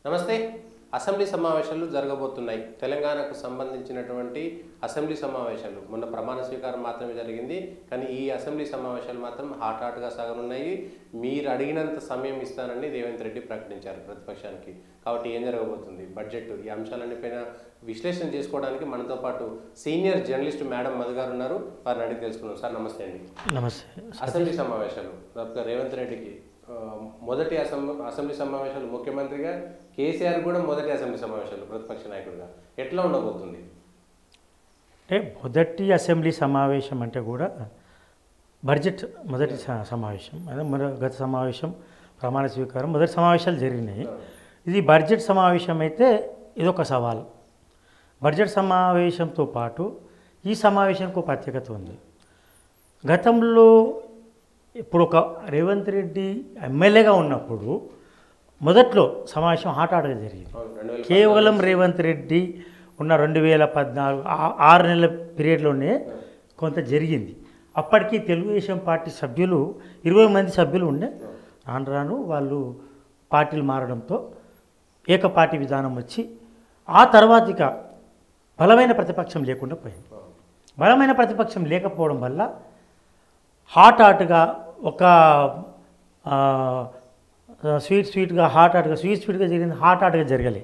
నమస్తే అసెంబ్లీ సమావేశాలు జరగబోతున్నాయి తెలంగాణకు సంబంధించినటువంటి అసెంబ్లీ సమావేశాలు మొన్న ప్రమాణ స్వీకారం మాత్రమే జరిగింది కానీ ఈ అసెంబ్లీ సమావేశాలు మాత్రం హాట్ హాట్గా సాగనున్నాయి మీరు అడిగినంత సమయం ఇస్తానని రేవంత్ రెడ్డి ప్రకటించారు ప్రతిపక్షానికి కాబట్టి ఏం జరగబోతుంది బడ్జెట్ ఈ అంశాలన్నిపైన విశ్లేషణ చేసుకోవడానికి మనతో పాటు సీనియర్ జర్నలిస్ట్ మేడం మధు గారు ఉన్నారు వారిని అడిగి తెలుసుకున్నాం సార్ నమస్తే అండి నమస్తే అసెంబ్లీ సమావేశాలు డాక్టర్ రేవంత్ రెడ్డికి ఆ, మొదటి అసెంబ్లీ అసెంబ్లీ సమావేశాలు ముఖ్యమంత్రిగా కేసీఆర్ కూడా మొదటి అసెంబ్లీ సమావేశాలు ప్రతిపక్ష నాయకుడిగా ఎట్లా ఉండబోతుంది అంటే మొదటి అసెంబ్లీ సమావేశం అంటే కూడా బడ్జెట్ మొదటి స- సమావేశం అదే మొద గత సమావేశం ప్రమాణ స్వీకారం మొదటి సమావేశాలు జరిగినాయి ఇది బడ్జెట్ సమావేశం అయితే ఇదొక సవాల్ బడ్జెట్ సమావేశంతో పాటు ఈ సమావేశానికి ఒక ప్రత్యేకత ఉంది గతంలో ఇప్పుడు ఒక రేవంత్ రెడ్డి ఎమ్మెల్యేగా ఉన్నప్పుడు మొదట్లో సమావేశం హాట్ హాట్గా జరిగింది అవును, రెండు వేల కేవలం రేవంత్ రెడ్డి ఉన్న రెండు వేల పద్నాలుగు ఆ- ఆరు నెలల పీరియడ్లోనే కొంత జరిగింది అప్పటికి తెలుగుదేశం పార్టీ సభ్యులు ఇరవై మంది సభ్యులు ఉండే రాను రాను వాళ్ళు పార్టీలు మారడంతో ఏకపార్టీ విధానం వచ్చి ఆ తర్వాత ఇక బలమైన ప్రతిపక్షం లేకుండా పోయింది బలమైన ప్రతిపక్షం లేకపోవడం వల్ల హాట్ హాట్గా ఒక ఆ, స్వీట్ స్వీట్గా హాట్ హాట్గా స్వీట్ స్వీట్గా జరిగింది హాట్ హాట్గా జరగలేదు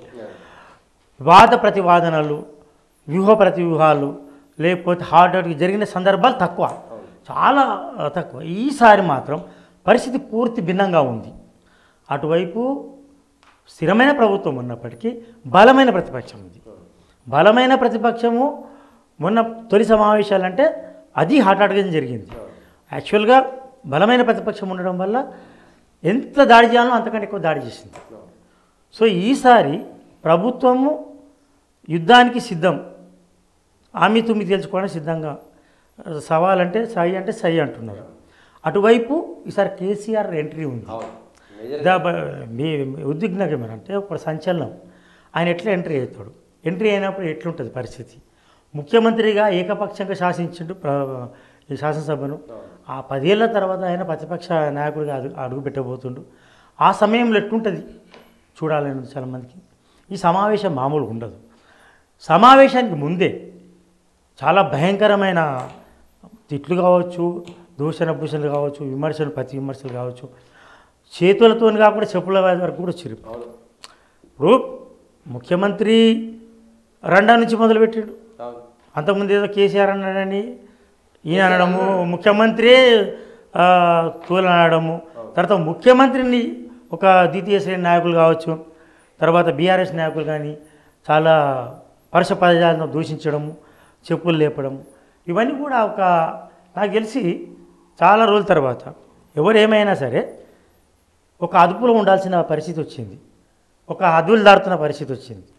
వాద ప్రతివాదనలు వ్యూహ ప్రతివ్యూహాలు లేకపోతే హార్డ్ హార్ట్గా జరిగిన సందర్భాలు తక్కువ చాలా ఆ, తక్కువ ఈసారి మాత్రం పరిస్థితి పూర్తి భిన్నంగా ఉంది అటువైపు స్థిరమైన ప్రభుత్వం ఉన్నప్పటికీ బలమైన ప్రతిపక్షం ఉంది బలమైన ప్రతిపక్షము మొన్న తొలి సమావేశాలంటే అది హాట్ హాట్గా జరిగింది యాక్చువల్గా బలమైన ప్రతిపక్షం ఉండడం వల్ల ఎంత దాడి చేయాలో అంతకంటే ఎక్కువ దాడి చేసింది సో ఈసారి ప్రభుత్వము యుద్ధానికి సిద్ధం ఆమె తుమ్మి తెలుసుకోవడానికి సిద్ధంగా సవాల్ అంటే సై అంటే సై అంటున్నారు అటువైపు ఈసారి కేసీఆర్ ఎంట్రీ ఉంది అవును మేజర్ దా బ- మీ మీ ఉద్విగ్నత ఏమనంటే ఒక సంచలనం ఆయన ఎట్లా ఎంట్రీ అవుతాడు ఎంట్రీ అయినప్పుడు ఎట్లుంటుంది పరిస్థితి ముఖ్యమంత్రిగా ఏకపక్షంగా శాసించిండు ప్ర- ఈ శాసనసభను ఆ పదేళ్ల తర్వాత ఆయన ప్రతిపక్ష నాయకుడిగా అడుగు అడుగు పెట్టబోతుండు ఆ సమయంలో ఎట్లుంటుంది చూడాలని ఉంది చాలామందికి ఈ సమావేశం మామూలుగా ఉండదు సమావేశానికి ముందే చాలా భయంకరమైన తిట్లు కావచ్చు దూషణ భూషణలు కావచ్చు విమర్శలు ప్రతి విమర్శలు కావచ్చు చేతులతో కాకుండా చెప్పుల వరకు కూడా వచ్చారు అవును ఇప్పుడు ముఖ్యమంత్రి రండా నుంచి మొదలుపెట్టాడు అవును అంతకుముందు ఏదో కేసీఆర్ అన్నాడని ఈయన అనడము ముఖ్యమంత్రి ఆ, తూలన అనడము తర్వాత ముఖ్యమంత్రిని ఒక ద్వితీయ శ్రేణి నాయకులు కావచ్చు తర్వాత బీఆర్ఎస్ నాయకులు కానీ చాలా పరుష పదజాలను దూషించడము చెప్పులు లేపడము ఇవన్నీ కూడా ఒక నాకు తెలిసి చాలా రోజుల తర్వాత ఎవరు ఏమైనా సరే ఒక అదుపులో ఉండాల్సిన పరిస్థితి వచ్చింది ఒక అదువులు దారుతున్న పరిస్థితి వచ్చింది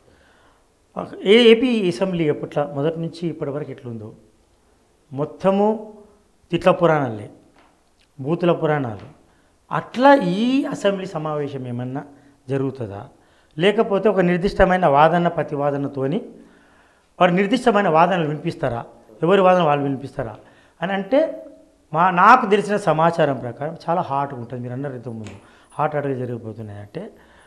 ఒక- ఏ ఏపీ అసెంబ్లీ ఎప్పట్లా మొదటి నుంచి ఇప్పటి వరకు ఎట్లుందో మొత్తము తిట్ల పురాణాలే బూతుల పురాణాలు అట్లా ఈ అసెంబ్లీ సమావేశం ఏమన్నా జరుగుతుందా లేకపోతే ఒక నిర్దిష్టమైన వాదన ప్రతివాదనతోని వారు నిర్దిష్టమైన వాదనలు వినిపిస్తారా ఎవరి వాదన వాళ్ళు వినిపిస్తారా అని అంటే మా నాకు తెలిసిన సమాచారం ప్రకారం చాలా హాట్గా ఉంటుంది మీరు అన్నారు ఇంతకుముందు హాట్ హాట్గా జరిగిపోతున్నాయి అంటే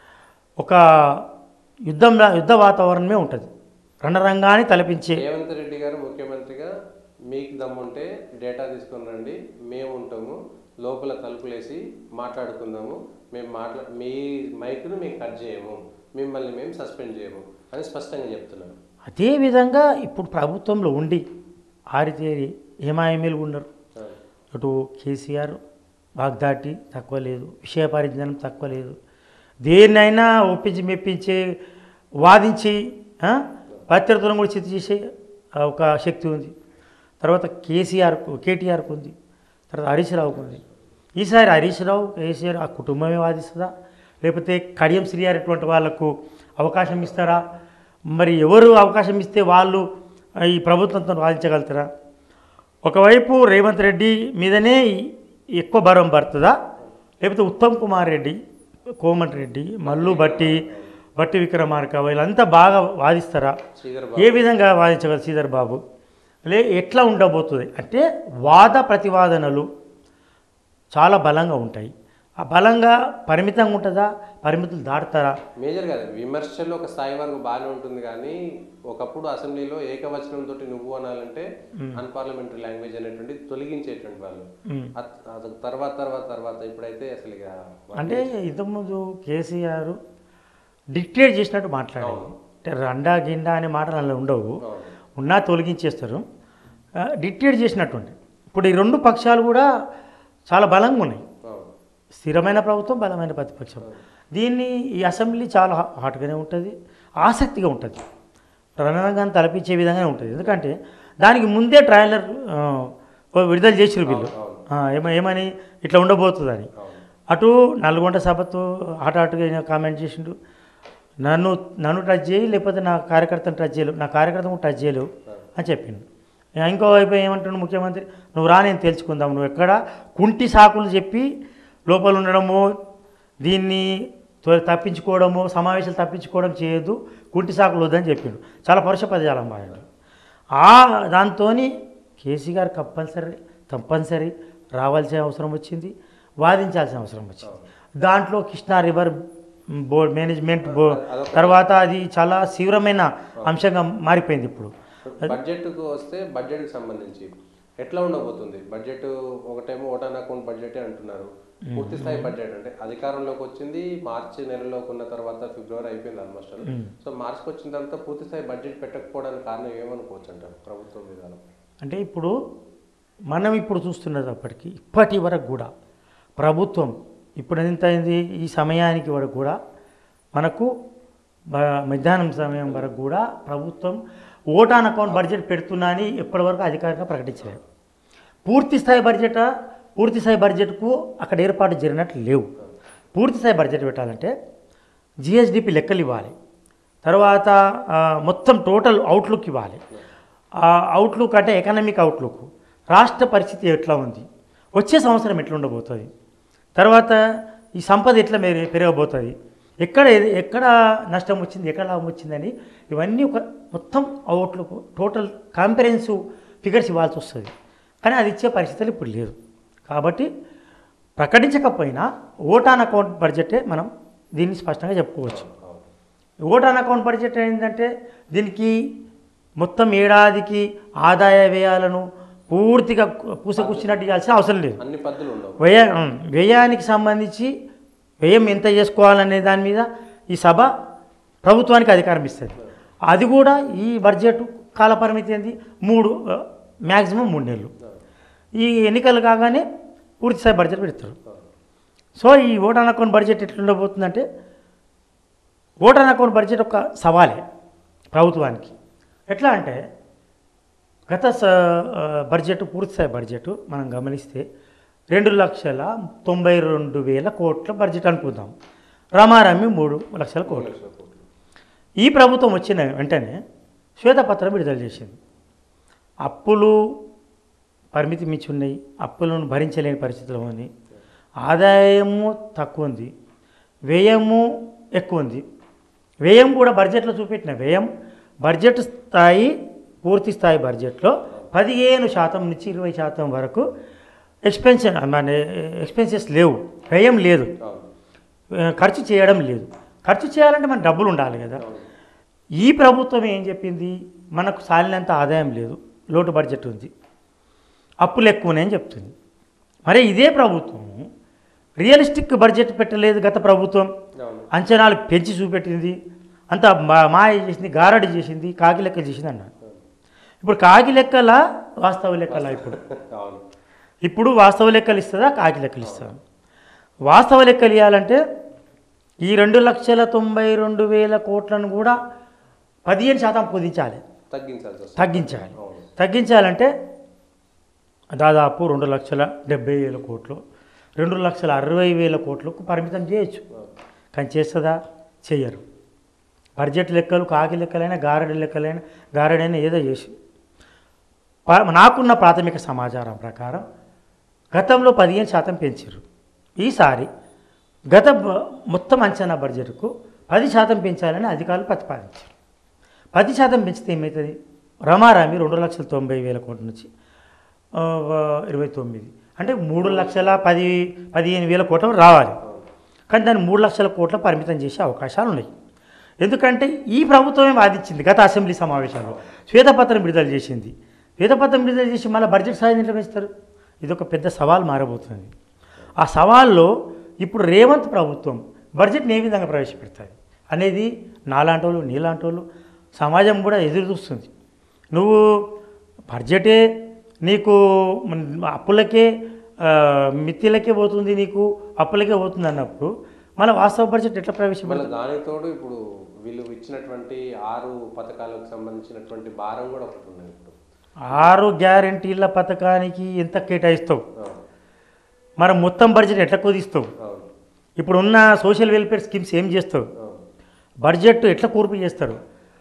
ఒక యుద్ధం యుద్ధ వాతావరణమే ఉంటుంది రణరంగాన్ని తలపించే రేవంత్ రెడ్డి గారు ముఖ్యమంత్రిగా మీకు దమ్ముంటే డేటా తీసుకొని రండి మేము ఉంటాము లోపల తలుపులేసి మాట్లాడుకుందాము మేము మాట్లా మీ మైక్ను మేము కట్ చేయము మిమ్మల్ని మేము సస్పెండ్ చేయము అని స్పష్టంగా చెప్తున్నారు అదేవిధంగా ఇప్పుడు ప్రభుత్వంలో ఉండి ఆరితేరి ఏమాయమీలు ఉన్నారు అటు కేసీఆర్ వాగ్దాటి తక్కువ లేదు విషయ పరిజ్ఞానం తక్కువ లేదు దేన్నైనా ఒప్పించి మెప్పించి వాదించి ఆ, ప్రత్యర్థులను కూడా చిత్తు చేసే ఆ, ఒక శక్తి ఉంది తర్వాత కేసీఆర్కు కేటీఆర్కు ఉంది తర్వాత హరీష్ రావుకు ఉంది ఈసారి హరీష్ రావు కేసీఆర్ ఆ కుటుంబమే వాదిస్తుందా లేకపోతే కడియం శ్రీఆర్ ఇటువంటి వాళ్ళకు అవకాశం ఇస్తారా మరి ఎవరు అవకాశం ఇస్తే వాళ్ళు ఆ, ఈ ప్రభుత్వంతో వాదించగలుగుతారా ఒకవైపు రేవంత్ రెడ్డి మీదనే ఎక్కువ భారం పడుతుందా లేకపోతే ఉత్తమ్ కుమార్ రెడ్డి కోమటి రెడ్డి మల్లు బట్టి బట్టి విక్రమార్క వీళ్ళంతా బాగా వాదిస్తారా శ్రీధర్ ఏ విధంగా వాదించగలరు శ్రీధర్ బాబు లే ఎట్లా ఉండబోతుంది అంటే వాద ప్రతివాదనలు చాలా బలంగా ఉంటాయి ఆ బలంగా పరిమితంగా ఉంటుందా పరిమితులు దాటుతారా మేజర్ కాదు విమర్శలు ఒక స్థాయి వరకు బాగానే ఉంటుంది కానీ ఒకప్పుడు అసెంబ్లీలో ఏకవచనం తోటి నువ్వు అనాలంటే అన్పార్లమెంటరీ లాంగ్వేజ్ అనేటువంటి తొలగించేటువంటి వాళ్ళు అత్- అది తర్వాత తర్వాత తర్వాత ఇప్పుడైతే అసలు ఇక అంటే ఇంతకుముందు కేసీఆర్ డిక్టేట్ చేసినట్టు మాట్లాడారు అంటే రండా గిండా అనే మాటలు అలా ఉండవు అవును. ఉన్నా తొలగించేస్తారు ఆ, డిక్టేట్ చేసినట్టుండి ఇప్పుడు ఈ రెండు పక్షాలు కూడా చాలా బలంగా ఉన్నాయి అవును. స్థిరమైన ప్రభుత్వం బలమైన ప్రతిపక్షం దీన్ని ఈ అసెంబ్లీ చాలా హా- హాట్గానే ఉంటుంది ఆసక్తిగా ఉంటుంది రణరంగాన్ని తలపించే విధంగానే ఉంటుంది ఎందుకంటే దానికి ముందే ట్రైలర్ ఆ, ఓ విడుదల చేసిరు వీళ్ళు ఆ, ఏమ- ఏమని ఇట్లా ఉండబోతుందని అవును. అటు నల్గొండ సభతో హాట్ హాట్గా ఈయన కామెంట్ చేసిండు నన్ను నన్ను టచ్ చేయి లేకపోతే నా కార్యకర్తను టచ్ చేయలేవు నా కార్యకర్తను టచ్ చేయలేవు అని చెప్పిండు ఇంకో వైపు ఏమంటుండు ముఖ్యమంత్రి నువ్వు రా నేను తెలుసుకుందాం నువ్వు ఎక్కడ కుంటి సాకులు చెప్పి లోపల ఉండడము దీన్ని త్వ- తప్పించుకోవడము సమావేశాలు తప్పించుకోవడం చేయొద్దు కుంటి సాకులు వద్దని చెప్పిండు చాలా పరుష పదజాలం వాడాడు ఆ దాంతో కేసీ గారు కంపల్సరీ తప్పనిసరి రావాల్సిన అవసరం వచ్చింది వాదించాల్సిన అవసరం వచ్చింది దాంట్లో Krishna river board management board తర్వాత అది చాలా తీవ్రమైన అంశంగా మారిపోయింది ఇప్పుడు బడ్జెట్కు వస్తే బడ్జెట్కి సంబంధించి ఎట్లా ఉండబోతుంది బడ్జెట్ ఒకటేమో ఓటాన్ అకౌంట్ బడ్జెటే అంటున్నారు పూర్తి స్థాయి బడ్జెట్ అంటే అధికారంలోకి వచ్చింది మార్చి నెలలోకి ఉన్న తర్వాత ఫిబ్రవరి అయిపోయింది ఆల్మోస్ట్ సో మార్చికి వచ్చిన తర్వాత పూర్తి స్థాయి బడ్జెట్ పెట్టకపోవడానికి కారణం ఏమనుకోవచ్చు అంటారు ప్రభుత్వం విధానం అంటే ఇప్పుడు మనం ఇప్పుడు చూస్తున్నప్పటికీ ఇప్పటి వరకు కూడా ప్రభుత్వం ఇప్పుడు ఎంత అయింది ఈ సమయానికి వరకు కూడా మనకు బ- మధ్యాహ్నం సమయం వరకు కూడా ప్రభుత్వం ఓటాన్ అకౌంట్ బడ్జెట్ పెడుతున్నా అని ఇప్పటివరకు అధికారికంగా ప్రకటించలేదు పూర్తి స్థాయి బడ్జెట్ పూర్తి స్థాయి బడ్జెట్కు అక్కడ ఏర్పాటు జరిగినట్లు లేవు పూర్తి స్థాయి బడ్జెట్ పెట్టాలంటే జిఎస్డిపి లెక్కలు ఇవ్వాలి తర్వాత ఆ, మొత్తం టోటల్ అవుట్లుక్ ఇవ్వాలి ఆ అవుట్లుక్ అంటే ఎకనామిక్ అవుట్లుక్ రాష్ట్ర పరిస్థితి ఎట్లా ఉంది వచ్చే సంవత్సరం ఎట్లా ఉండబోతుంది తర్వాత ఈ సంపద ఎట్లా మెరి పెరగబోతుంది ఎక్కడ ఏది- ఎక్కడ నష్టం వచ్చింది ఎక్కడ లాభం వచ్చిందని ఇవన్నీ ఒక మొత్తం అవుట్లుక్ టోటల్ కాంపరెన్సివ్ ఫిగర్స్ ఇవ్వాల్సి వస్తుంది కానీ అది ఇచ్చే పరిస్థితులు ఇప్పుడు లేదు కాబట్టి ప్రకటించకపోయినా ఓటాన్ అకౌంట్ బడ్జెటే మనం దీన్ని స్పష్టంగా చెప్పుకోవచ్చు ఓటాన్ అకౌంట్ బడ్జెట్ ఏంటంటే దీనికి మొత్తం ఏడాదికి ఆదాయ వ్యయాలను పూర్తిగా పూసకూర్చినట్టు ఇవ్వాల్సిన అవసరం లేదు అన్ని పద్ధతులు ఉండవు వ్యయ ఉమ్, వ్యయానికి సంబంధించి వ్యయం ఎంత చేసుకోవాలనే దాని మీద ఈ సభ ప్రభుత్వానికి అధికారం ఇస్తుంది అది కూడా ఈ బడ్జెట్ కాలపరిమితి ఏంది మూడు మ్యాక్సిమం మూడు నెలలు ఈ ఎన్నికలు కాగానే పూర్తిస్థాయి బడ్జెట్ పెడతారు సో ఈ ఓటాన్ అకౌంట్ బడ్జెట్ ఎట్లుండబోతుందంటే ఓటాన్ అకౌంట్ బడ్జెట్ ఒక సవాలే ప్రభుత్వానికి ఎట్లా అంటే గత స ఆ, బడ్జెట్ పూర్తిస్థాయి బడ్జెట్ మనం గమనిస్తే రెండు లక్షల తొంభై రెండు వేల కోట్ల బడ్జెట్ అనుకుందాం రమారమి మూడు లక్షల కోట్లు ఈ ప్రభుత్వం వచ్చిన వెంటనే శ్వేతపత్రం విడుదల చేసింది అప్పులు పరిమితి మించి ఉన్నాయి అప్పులను భరించలేని పరిస్థితిలో ఉంది ఆదాయము తక్కువ ఉంది వ్యయము ఎక్కువ ఉంది వ్యయం కూడా బడ్జెట్లో చూపెట్టిన వ్యయం బడ్జెట్ స్థాయి పూర్తి స్థాయి బడ్జెట్లో పదిహేను శాతం నుంచి ఇరవై శాతం వరకు ఎక్స్పెన్షన్ మన ఎక్స్పెన్సెస్ లేవు వ్యయం లేదు అవును ఆ, ఖర్చు చేయడం లేదు ఖర్చు చేయాలంటే మన డబ్బులు ఉండాలి కదా ఈ ప్రభుత్వం ఏం చెప్పింది మనకు సాలినంత ఆదాయం లేదు లోటు బడ్జెట్ ఉంది అప్పులు ఎక్కువనే అని చెప్తుంది మరి ఇదే ప్రభుత్వం రియలిస్టిక్ బడ్జెట్ పెట్టలేదు గత ప్రభుత్వం అవును అంచనాలు పెంచి చూపెట్టింది అంతా మా- మాయ చేసింది గారడి చేసింది కాకి లెక్క చేసింది అన్నాడు ఇప్పుడు కాకి లెక్కల వాస్తవ లెక్కల ఇప్పుడు అవును ఇప్పుడు వాస్తవ లెక్కలు ఇస్తుందా కాకి లెక్కలు ఇస్తుందా వాస్తవ లెక్కలు ఇవ్వాలంటే ఈ రెండు లక్షల తొంభై రెండు వేల కోట్లను కూడా పదిహేను శాతం కుదించాలి తగ్గించాల్సి వస్తుంది తగ్గించాలి అవును తగ్గించాలంటే దాదాపు రెండు లక్షల డెబ్బై వేల కోట్లు రెండు లక్షల అరవై వేల కోట్లకు పరిమితం చేయొచ్చు కానీ చేస్తుందా చెయ్యరు బడ్జెట్ లెక్కలు కాకి లెక్కలైనా గారడి లెక్కలైనా గారడైనా ఏదో చేసి ప- నాకున్న ప్రాథమిక సమాచారం ప్రకారం గతంలో పదిహేను శాతం పెంచారు ఈసారి గత బ- మొత్తం అంచనా బడ్జెట్కు పది శాతం పెంచాలని అధికారులు ప్రతిపాదించారు పది శాతం పెంచితే ఏమవుతుంది రమారామి రెండు లక్షల తొంభై వేల కోట్ల నుంచి ఆ, ఇరవై తొమ్మిది అంటే మూడు లక్షల పది పదిహేను వేల కోట్లు రావాలి అవును. కానీ దాన్ని మూడు లక్షల కోట్ల పరిమితం చేసే అవకాశాలు ఉన్నాయి ఎందుకంటే ఈ ప్రభుత్వమే వాదించింది గత అసెంబ్లీ సమావేశాల్లో శ్వేతపత్రం విడుదల చేసింది శ్వేతపత్రం విడుదల చేసి మళ్ళీ బడ్జెట్ సాయం నిర్వహిస్తారు ఇది ఒక పెద్ద సవాల్ మారబోతుంది ఆ సవాల్లో ఇప్పుడు రేవంత్ ప్రభుత్వం బడ్జెట్ని ఏ విధంగా ప్రవేశపెడతాయి అనేది నాలాంటి వాళ్ళు నీలాంటి వాళ్ళు సమాజం కూడా ఎదురు చూస్తుంది నువ్వు బడ్జెటే నీకు మన అప్పులకే ఆ, మిత్తిలకే పోతుంది నీకు అప్పులకే పోతుంది అన్నప్పుడు మన వాస్తవ బడ్జెట్ ఎట్లా ప్రవేశపెడతారు మళ్ళీ దానికి తోడు ఇప్పుడు వీళ్ళు ఇచ్చినటువంటి ఆరు పథకాలకు సంబంధించినటువంటి భారం కూడా ఒకటి ఉన్నది ఇప్పుడు ఆరు గ్యారంటీల పథకానికి ఎంత కేటాయిస్తావు అవును. మరి మొత్తం బడ్జెట్ ఎట్లా కుదిస్తావు అవును ఇప్పుడు ఉన్న సోషల్ వెల్ఫేర్ స్కీమ్స్ ఏం చేస్తావు అవును బడ్జెట్ ఎట్లా కూర్పు చేస్తారు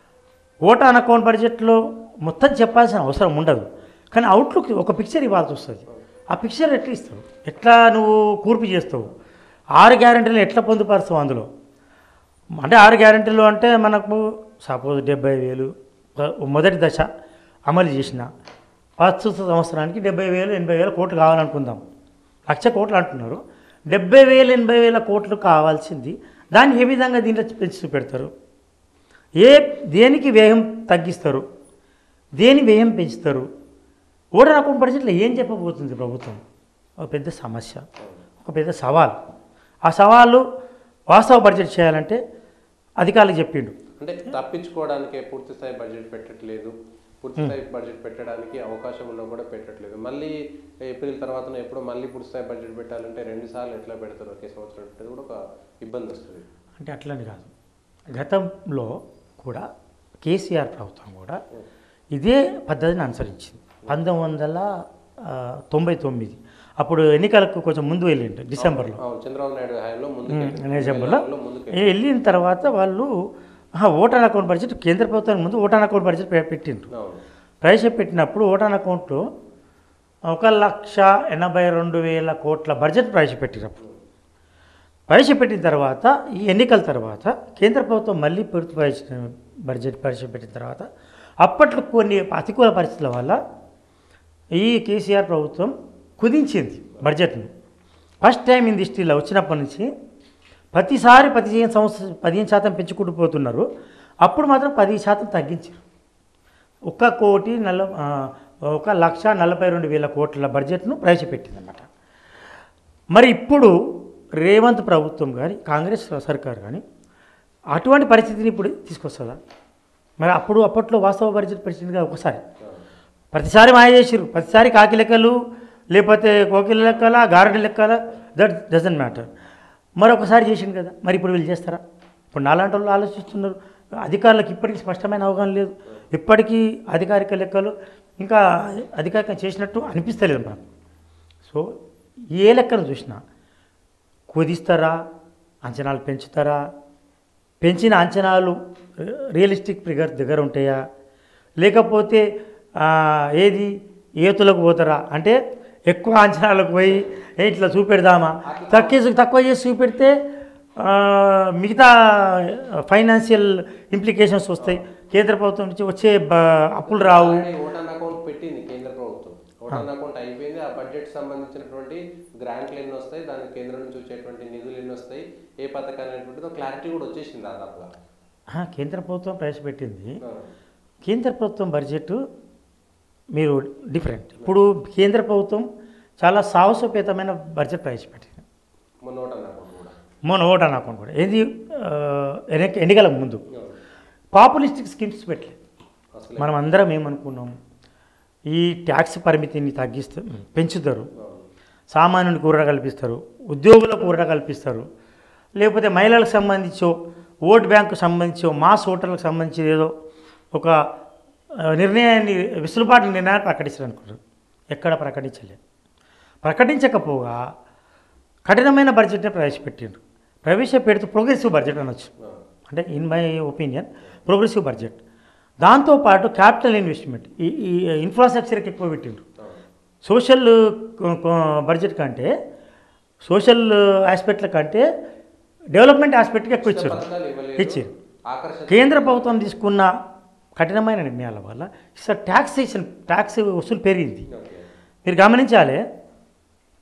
ఓట్ ఆన్ అకౌంట్ బడ్జెట్లో మొత్తం చెప్పాల్సిన అవసరం ఉండదు కానీ అవుట్లుక్ ఒక పిక్చర్ ఇవ్వాల్సి వస్తుంది ఆ పిక్చర్ ఎట్లా ఇస్తావు ఎట్లా నువ్వు కూర్పు చేస్తావు ఆరు గ్యారంటీలు ఎట్లా పొందుపరుస్తావు అందులో అంటే ఆరు గ్యారంటీలు అంటే మనకు సపోజ్ డెబ్బై వేలు మొ- మొదటి దశ అమలు చేసిన ప్రస్తుత సంవత్సరానికి డెబ్బై వేలు ఎనభై వేల కోట్లు కావాలనుకుందాం లక్ష కోట్లు అంటున్నారు డెబ్బై వేలు ఎనభై వేల కోట్లు కావాల్సింది దాన్ని ఏ విధంగా దీంట్లో పెంచి చూపెడతారు ఏ దేనికి వ్యయం తగ్గిస్తారు దేని వ్యయం పెంచుతారు ఓటర్ అకౌంట్ బడ్జెట్లో ఏం చెప్పబోతుంది ప్రభుత్వం ఒక పెద్ద సమస్య ఒక పెద్ద సవాల్ ఆ సవాళ్ళు వాస్తవ బడ్జెట్ చేయాలంటే అధికారులకు చెప్పిండు అంటే తప్పించుకోవడానికే పూర్తి స్థాయి బడ్జెట్ పెట్టట్లేదు పూర్తి స్థాయి బడ్జెట్ పెట్టడానికి అవకాశం ఉన్నా కూడా పెట్టట్లేదు మళ్ళీ ఏప్రిల్ తర్వాత ఎప్పుడు మళ్ళీ పూర్తి స్థాయి బడ్జెట్ పెట్టాలంటే రెండు సార్లు ఎట్లా పెడతారు ఒకే సంవత్సరం అంటే కూడా ఒక ఇబ్బంది వస్తుంది అంటే అట్లని కాదు గతంలో కూడా కేసీఆర్ ప్రభుత్వం కూడా ఇదే పద్ధతిని అనుసరించింది పంతొమ్మిది వందల ఆ, తొంభై తొమ్మిది అప్పుడు ఎన్నికలకు కొంచెం ముందు వెళ్ళిండు డిసెంబర్లో అవును చంద్రబాబు నాయుడు హయాంలో ముందుకు వెళ్ళింది. డిసెంబర్లో ముందుకు ఏ వెళ్ళిన తర్వాత వాళ్ళు ఆహా, ఓటాన్ అకౌంట్ బడ్జెట్ కేంద్ర ప్రభుత్వానికి ముందు ఓటాన్ అకౌంట్ బడ్జెట్ పె- పెట్టిండ్రు అవును ప్రవేశపెట్టినప్పుడు ఓటాన్ అకౌంట్లో ఒక లక్ష ఎనభై రెండు వేల కోట్ల బడ్జెట్ ప్రవేశపెట్టినప్పుడు ప్రవేశపెట్టిన తర్వాత ఈ ఎన్నికల తర్వాత కేంద్ర ప్రభుత్వం మళ్ళీ పూర్తి ప్రవేశ బడ్జెట్ ప్రవేశపెట్టిన తర్వాత అప్పట్లో కొన్ని ప్రతికూల పరిస్థితుల వల్ల ఈ కేసీఆర్ ప్రభుత్వం కుదించింది బడ్జెట్ను ఫస్ట్ టైం ఇన్ హిస్టరీలో వచ్చినప్పటి నుంచి ప్రతిసారి పదిహేను సంవత్సరం పదిహేను శాతం పెంచుకుంటూ పోతున్నారు అప్పుడు మాత్రం పది శాతం తగ్గించారు ఒక కోటి నల ఆ, ఒక లక్ష నలభై రెండు వేల కోట్ల బడ్జెట్ను ప్రవేశపెట్టిందన్నమాట మరి ఇప్పుడు రేవంత్ ప్రభుత్వం కానీ కాంగ్రెస్ సర్కార్ కానీ అటువంటి పరిస్థితిని ఇప్పుడు తీసుకొస్తుందా మరి అప్పుడు అప్పట్లో వాస్తవ బడ్జెట్ పెట్టిందిగా ఒకసారి ప్రతిసారి మాయ చేసిరు ప్రతిసారి కాకి లెక్కలు లేకపోతే కోకిల లెక్కల గారడి లెక్కల దట్ డజంట్ మ్యాటర్ మరొకసారి చేసింది కదా మరి ఇప్పుడు వీళ్ళు చేస్తారా ఇప్పుడు నాలాంటి వాళ్ళు ఆలోచిస్తున్నారు అధికారులకు ఇప్పటికీ స్పష్టమైన అవగాహన లేదు ఇప్పటికీ అధికారిక లెక్కలు ఇంకా అధికారికంగా చేసినట్టు అనిపిస్తలేదు మనకు సో ఏ లెక్కను చూసినా కుదిస్తారా అంచనాలు పెంచుతారా పెంచిన అంచనాలు రియలిస్టిక్ ఫిగర్ దగ్గర ఉంటాయా లేకపోతే ఆ, ఏది ఏతులకు పోతారా అంటే ఎక్కువ అంచనాలకు పోయి "ఏ, ఇట్లా చూపెడదామా తక్కువ తక్కువ చేసి చూపెడితే ఆ, మిగతా ఫైనాన్షియల్ ఇంప్లికేషన్స్ వస్తాయి కేంద్ర ప్రభుత్వం నుంచి వచ్చే బ- అప్పులు రావు ఆల్రెడీ ఓటాన్ అకౌంట్ పెట్టింది కేంద్ర ప్రభుత్వం ఓటాన్ అకౌంట్ అయిపోయింది ఆ బడ్జెట్ సంబంధించినటువంటి గ్రాంట్లు ఎన్ని వస్తాయి దానికి కేంద్రం నుంచి వచ్చేటువంటి నిధులు ఎన్ని వస్తాయి ఏ పథకాలు అనేటువంటిదో క్లారిటీ కూడా వచ్చేసింది దాదాపుగా ఆ, కేంద్ర ప్రభుత్వం ప్రవేశపెట్టింది ఆ, కేంద్ర ప్రభుత్వం బడ్జెట్ మీరు డిఫరెంట్ ఇప్పుడు కేంద్ర ప్రభుత్వం చాలా సాహసోపేతమైన బడ్జెట్ ప్రవేశపెట్టింది మొన్న ఓటాన్ అకౌంట్ కూడా మొన్న ఓటాన్ అకౌంట్ కూడా ఏది ఆ, ఎన్నిక ఎన్నికల ముందు అవును. పాపులిస్టిక్ స్కీమ్స్ పెట్టలేదు అసలు మనం అందరం ఏమనుకున్నాం ఈ ట్యాక్స్ పరిమితిని తగ్గిస్తారు పెంచుతారు అవును. సామాన్యునికి ఊరట కల్పిస్తారు ఉద్యోగులకు ఊరట కల్పిస్తారు లేకపోతే మహిళలకు సంబంధించో ఓట్ బ్యాంకు సంబంధించో మాస్ ఓటర్లకు సంబంధించి ఏదో ఒక ఆ, నిర్ణయాన్ని వెసులుబాటు నిర్ణయాన్ని ప్రకటిస్తారు అనుకుంటారు ఎక్కడ ప్రకటించలేదు ప్రకటించకపోగా కఠినమైన బడ్జెట్ని ప్రవేశపెట్టిండ్రు ప్రవేశపెడుతూ ప్రోగ్రెసివ్ బడ్జెట్ అనొచ్చు అవును. అంటే in my opinion progressive budget దాంతోపాటు క్యాపిటల్ ఇన్వెస్ట్మెంట్ ఈ ఈ ఇన్ఫ్రాస్ట్రక్చర్కి ఎక్కువ పెట్టిండ్రు అవును. సోషల్ కొ- కొ- బడ్జెట్ కంటే సోషల్ ఆస్పెక్ట్ల కంటే డెవలప్మెంట్ ఆస్పెక్ట్కి ఎక్కువ ఇచ్చారు పథకాలు ఇవ్వలేదు. ఇచ్చారు ఆకర్షణ కేంద్ర ప్రభుత్వం తీసుకున్న కఠినమైన నిర్ణయాల వల్ల ఇట్స్ ట్యాక్సేషన్ ట్యాక్స్ వసూలు పెరిగింది ఓకే. మీరు గమనించాలి